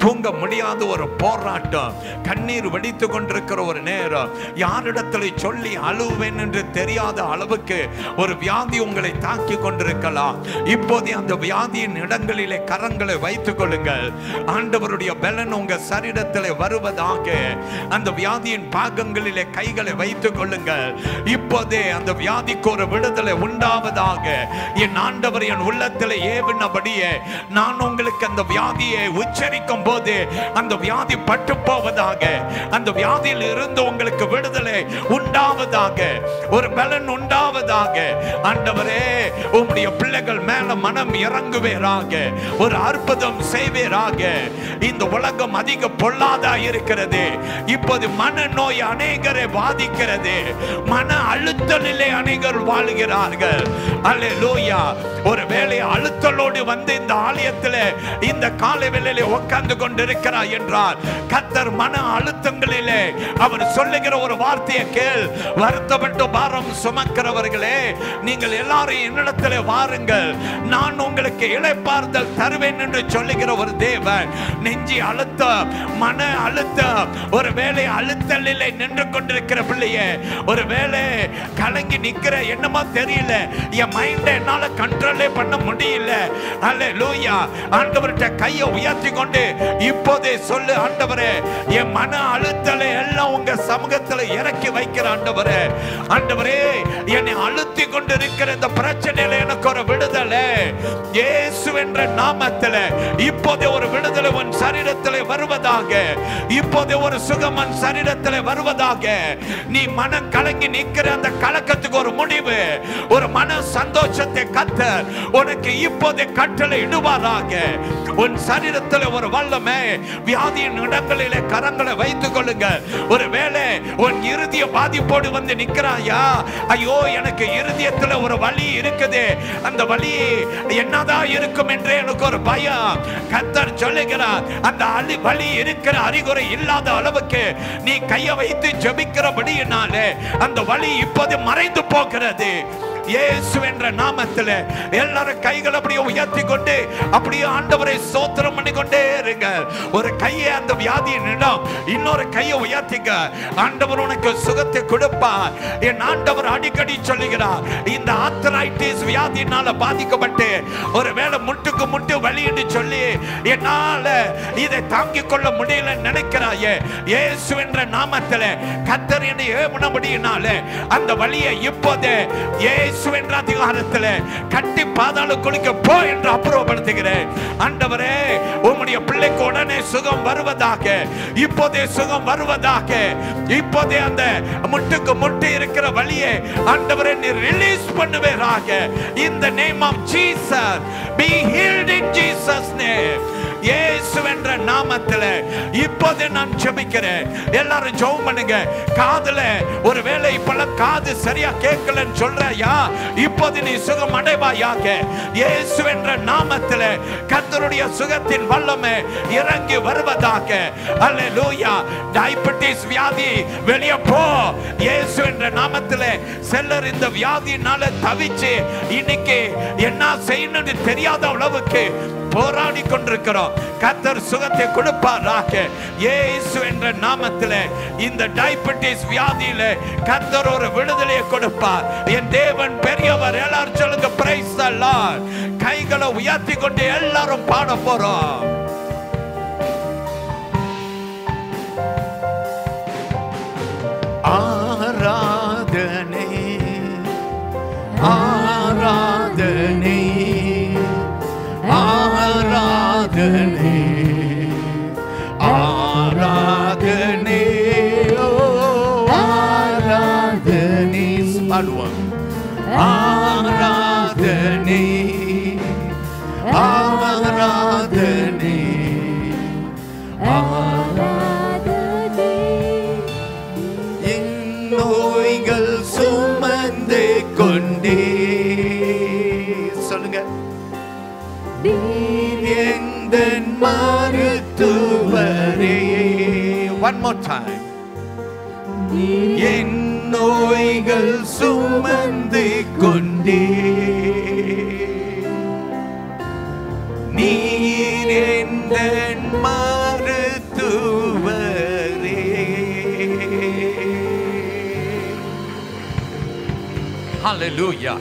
தூங்க முடியாத ஒரு போராட்டம் கண்ணீர் வெடித்து கொண்டிருக்கிற ஒரு நேரம் யாரிடத்துல சொல்லி அழுவேன் என்று தெரியாத அளவுக்கு ஒரு வியாதி உங்களை தாக்கி கொண்டிருக்கலாம் இப்போதே அந்த வியாதியின் இடங்களிலே கரங்களை வைத்துக் கொள்ளுங்கள் ஆண்டவருடைய பலன் உங்க சரீரத்தில் வருவதாக அந்த வியாதியின் பாகங்களிலே கைகளை வைத்துக் கொள்ளுங்கள் இப்போதே அந்த வியாதிக்கு ஒரு விடுதலை உண்டாவதாக என் ஆண்டவர் என் உள்ளத்தில் ஏவினபடியே நான் உங்களுக்கு அந்த வியாதியை உச்சரிக்கும் போது அந்த வியாதி பட்டு போவதாக அந்த வியாதியில் இருந்து உங்களுக்கு விடுதலை உண்டாவதாக ஒரு பலன் உண்டாவதாக ஆண்டவரே உம்முடைய பிள்ளைகள் மேல மனம் இறங்குவேராக ஒரு அற்புதம் செய்வேராக இந்த உலகம் அதிக பொல்லாதா இருக்கிறது இப்போது மனநோய் அநேகரை பாதிக்கிறது மன அழுத்த நிலை அநேகர் வாழ்கிறார்கள் அல்லேலூயா ஒரு வேளை அழுத்தலோடு வந்து இந்த ஆலயத்தில் இந்த காலை வேளையிலே உட்கார்ந்து கொண்டிருக்கிறார் என்றால் கத்தர் மன அழுத்தங்களிலே அவர் சொல்லுகிற ஒரு வார்த்தையை கேள் வருத்தப்பட்டு பாரம் சுமக்கிறவர்களே நீங்கள் எல்லாரும் என்னிடத்திலே வாருங்கள் நான் உங்களுக்கு இளைப்பாறுதல் தருவேன் என்று சொல்லுகிற ஒரு தேவன் நெஞ்சி அழுத்த மன அழுத்த ஒரு வேளை அழுத்தலிலே நின்று கொண்டிருக்கிற பிள்ளையே ஒரு வேளை கலங்கி நிக்கிற என்னமோ தெரியல என் மைண்ட என்னால கண்ட்ரோலே பண்ண முடியல அல்ல லூயா ஆண்டவர்கிட்ட கையை உயர்த்தி கொண்டு இப்போதே சொல்லு ஆண்டவரே என் மன அழுத்தலை எல்லாம் உங்க சமூகத்துல இறக்கி வைக்கிற ஆண்டவரே ஆண்டவரே என்னை அழுத்தி கொண்டு இருக்கிற இந்த பிரச்சனையில எனக்கு ஒரு விடுதலை இயேசு என்ற நாமத்துல இப்போதே ஒரு விடுதலை உன் சரீரத்தில் வருவதாக இப்போதே ஒரு சுகம் உன் சரீரத்தில் வருவதாக நீ மனம் கலங்கி நிக்கிற அந்த கலக்கத்துக்கு ஒரு முடிவு ஒரு மன சந்தோஷத்தை கத்த உனக்கு இப்போதே கட்டளை இடுவாராக உன் சரீரத்தில் ஒரு வல்லமை வியாதியின் இடங்களிலே கரங்களை வைத்துக் கொள்ளுங்க ஒரு வேளை உன் இருதய பாதிப்போடு வந்து நிக்கிறாயா ஐயோ எனக்கு இருதயத்துல ஒரு வலி இருக்குது அந்த வலி என்னதான் இருக்கும் என்று எனக்கு ஒரு பயம் கத்தர் சொல்லுகிறார் அந்த அலி வலி இருக்கிற அறிகுறி இல்லாத அளவுக்கு நீ கையை வைத்து ஜெபிக்கிறபடியினாலே அந்த வலி இப்போது மறைந்து போகிறது இயேசு என்ற நாமத்தில் எல்லாரும் கைகள் அப்படியே உயர்த்தி கொண்டு அப்படியே ஆண்டவரை சோத்திரம் பண்ணி கொண்டே இருங்க ஒரு கையை அந்த வியாதியின் இடம் இன்னொரு கையை உயர்த்திக்க ஆண்டவர் உனக்கு சுகத்தை கொடுப்பார் என் ஆண்டவர் அடிக்கடி சொல்லுகிறார் இந்த ஆத்தரைட்டிஸ் வியாதியினால பாதிக்கப்பட்டு ஒரு வேளை முட்டுக்கு முட்டு வலின்னு சொல்லி என்னால இதை தாங்கிக் கொள்ள முடியல நினைக்கிறாயே இயேசு என்ற நாமத்தில் கத்தர் என்னை ஏவனபடியினால அந்த வலியை இப்போதே இயேசு என்ற அதிகாரத்தில் கட்டி பாதாள குளிக்க போ என்று அப்புறப்படுத்துகிறேன் ஆண்டவரே உம்முடைய பிள்ளைக்கு உடனே சுகம் வருவதாக இப்போதே சுகம் வருவதாக இப்போதே அந்த முட்டுக்கு முட்டு இருக்கிற வழியை ஆண்டவரே நீ ரிலீஸ் பண்ணுவேராக இந்த name of Jesus be healed in Jesus name இயேசு என்ற நாமத்தில் இப்போது நான் ஜெபிக்கிறேன் எல்லாரும் ஜெபம் பண்ணுங்க காதுல ஒருவேளை இப்பெல்லாம் காது சரியா கேட்கலன்னு சொல்றயா இப்போது நீ சுகம் அடைவாயாக இயேசு என்ற நாமத்தில் கர்த்தருடைய சுகத்தின் வல்லமை இறங்கி வருவதாக அல்லேலூயா டயபெட்டிஸ் வியாதி வெளியே போ இயேசு என்ற நாமத்தில் செல்லர் இந்த வியாதியினால தவிச்சு இன்னைக்கு என்ன செய்யணும்னு தெரியாத அளவுக்கு போராடி கொண்டிருக்கிறோம் கத்தர் சுகத்தை கொடுப்பாராக இயேசு என்ற நாமத்தில் இந்த டயபெட்டிஸ் வியாதியில கத்தர் ஒரு விடுதலையை கொடுப்பார் என் தேவன் பெரியவர் எல்லாரும் சொல்லுங்க பிரைஸ் கைகளை உயர்த்தி கொண்டு எல்லாரும் பாட போறோம் ஆராதனை ஆராதனை ஆராதனை ஆராதனை ஓ, ஆராதனை பாடுவோம் ஆராதனை ஆராதனை என் நோய்கள் சுமந்து கொண்டே சொல்லுங்க எந்த மருத்துவரே ஒன் மோர் டைம் என் நோய்கள் சுமந்து கொண்டே நீர் எந்த மருத்துவரே ஹalleluya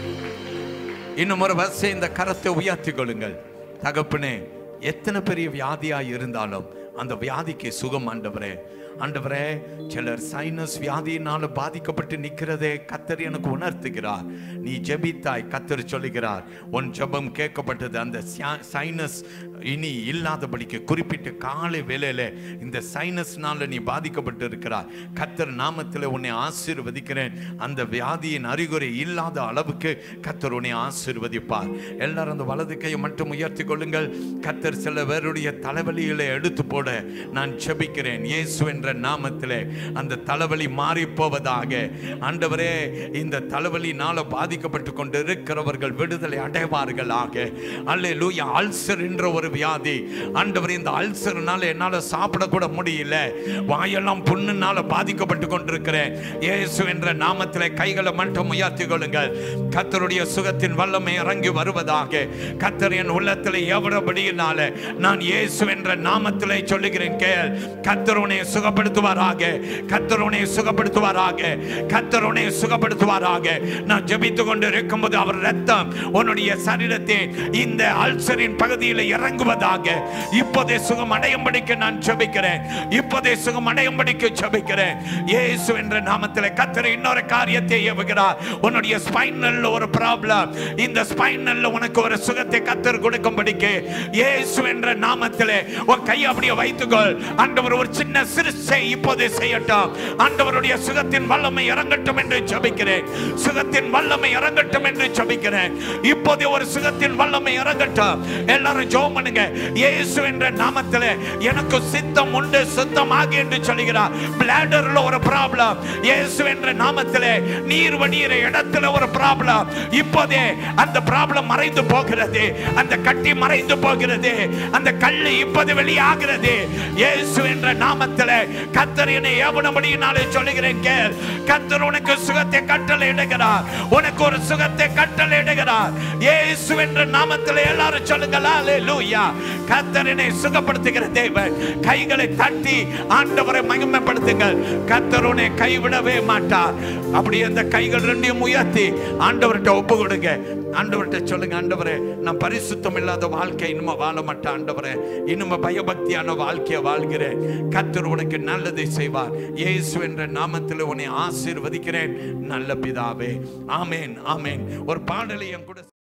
இன்னும் ஒரு வருஷம் இந்த கரத்தை உயர்த்தி கொள்ளுங்கள் தகப்பனே எத்தனை பெரிய வியாதியாய் இருந்தாலும் அந்த வியாதிக்கு சுகம் ஆண்டவரே ஆண்டவரே சிலர் சைனஸ் வியாதியினால பாதிக்கப்பட்டு நிற்கிறதே கத்தர் எனக்கு உணர்த்துகிறார் நீ ஜெபித்தாய் கத்தர் சொல்லுகிறார் உன் ஜெபம் கேட்கப்பட்டது அந்த சைனஸ் இனி இல்லாதபடிக்கு குறிப்பிட்ட காலை வேளையில இந்த சைனஸ்னால நீ பாதிக்கப்பட்டு இருக்கிறார் கத்தர் நாமத்தில் உன்னை ஆசீர்வதிக்கிறேன் அந்த வியாதியின் அறிகுறி இல்லாத அளவுக்கு கத்தர் உன்னை ஆசீர்வதிப்பார் எல்லாரும் அந்த வலது கையை மட்டும் உயர்த்தி கொள்ளுங்கள் கத்தர் சில பேருடைய தலைவலிகளை எடுத்து போட நான் ஜெபிக்கிறேன் இயேசு என்ற நாமத்திலே அந்த தலைவலி மாறி போவதாக ஆண்டவரே இந்த தலைவலினால பாதிக்கப்பட்டு கொண்டு இருக்கிறவர்கள் விடுதலை அடைவார்களாக அல்லேலூயா அல்சர் என்ற ஒரு வியாதி ஆண்டவர் இந்த அல்சர்னால என்னால சாப்பிட கூட முடியல வாயெல்லாம் புண்ணுனால பாதிக்கப்பட்டு கொண்டிருக்கிறேன் இயேசு என்ற நாமத்திலே கைகளை மட்டும் உயர்த்தி கொள்ளுங்கள் கத்தருடைய சுகத்தின் வல்லமை இறங்கி வருவதாக கத்தர் என் உள்ளத்தில் எவ்வளவுபடியினால நான் இயேசு என்ற நாமத்திலே சொல்லுகிறேன் கேள் கத்தர் உன்னை சுகப்படுத்துவாராக கத்தர் உன்னை சுகப்படுத்துவாராக கத்தர் உன்னை சுகப்படுத்துவாராக நான் ஜெபித்து கொண்டு இருக்கும்போது அவர் ரத்தம் உன்னுடைய சரீரத்தை இந்த அல்சரின் பகுதியில் இறங்குவதாக இப்போதே சுகம் அடையும்படிக்கு நான் ஜெபிக்கிறேன் இப்போதே சுகம் அடையும்படிக்கு ஜெபிக்கிறேன் இயேசு என்ற நாமத்தில் கத்தர் இன்னொரு காரியத்தை ஏவுகிறார் உன்னுடைய ஸ்பைனல்ல ஒரு ப்ராப்ளம் இந்த ஸ்பைனல்ல உனக்கு ஒரு சுகத்தை கத்தர் கொடுக்கும்படிக்கு இயேசு என்ற நாமத்திலே உன் கையை அப்படியே வைத்துக்கொள் ஆண்டவர் ஒரு சின்ன சிறுசை இப்போதே செய்யட்டும் ஆண்டவருடைய சுகத்தின் வல்லமை இறங்கட்டும் என்று ஜெபிக்கிறேன் சுகத்தின் வல்லமை இறங்கட்டும் என்று ஜெபிக்கிறேன் இப்போதே ஒரு சுகத்தின் வல்லமை இறங்கட்டும் எல்லாரும் ஜெபம் பண்ணுங்க இயேசு என்ற நாமத்திலே எனக்கு சித்தம் உண்டு சுத்தமாக என்று சொல்கிறார் பிளாடர்ல ஒரு ப்ராப்ளம் இயேசு என்ற நாமத்திலே நீர் வடிகிற இடத்துல ஒரு ப்ராப்ளம் இப்போதே அந்த ப்ராப்ளம் மறைந்து போகிறது அந்த கட்டி மறைந்து போகிறது அந்த கல்லு இப்போது வெளியாகிறது இயேசு என்ற நாமத்திலே கத்தர் என்னை ஏவனபடியினாலே சொல்லுகிறேன் கேள் கத்தர் உனக்கு சுகத்தை கட்டளை இடுகிறார் உனக்கு ஒரு சுகத்தை கட்டளை இடுகிறார் இயேசு என்ற நாமத்திலே எல்லாரும் சொல்லுங்கள் அல்லேலூயா கத்தர் என்னை சுகப்படுத்துகிற தேவன் கைகளை தட்டி ஆண்டவரை மகிமைப்படுத்துங்கள் கத்தர் உன்னை கைவிடவே மாட்டார் அப்படி அந்த கைகள் ரெண்டையும் உயர்த்தி ஆண்டவர்கிட்ட ஒப்பு கொடுங்க ஆண்டவர்கிட்ட சொல்லுங்க ஆண்டவரே நான் பரிசுத்தம் இல்லாத வாழ்க்கை இனிமே வாழ மாட்டேன் ஆண்டவரே இனிமே பயபக்தியான வாழ்க்கையை வாழ்கிறேன் கத்தர் உனக்கு நல்லதை செய்வார் இயேசு என்ற நாமத்தில் உன்னை ஆசீர்வதிக்கிறேன் நல்ல பிதாவே ஆமேன் ஆமேன் ஒரு பாடலை என் கூட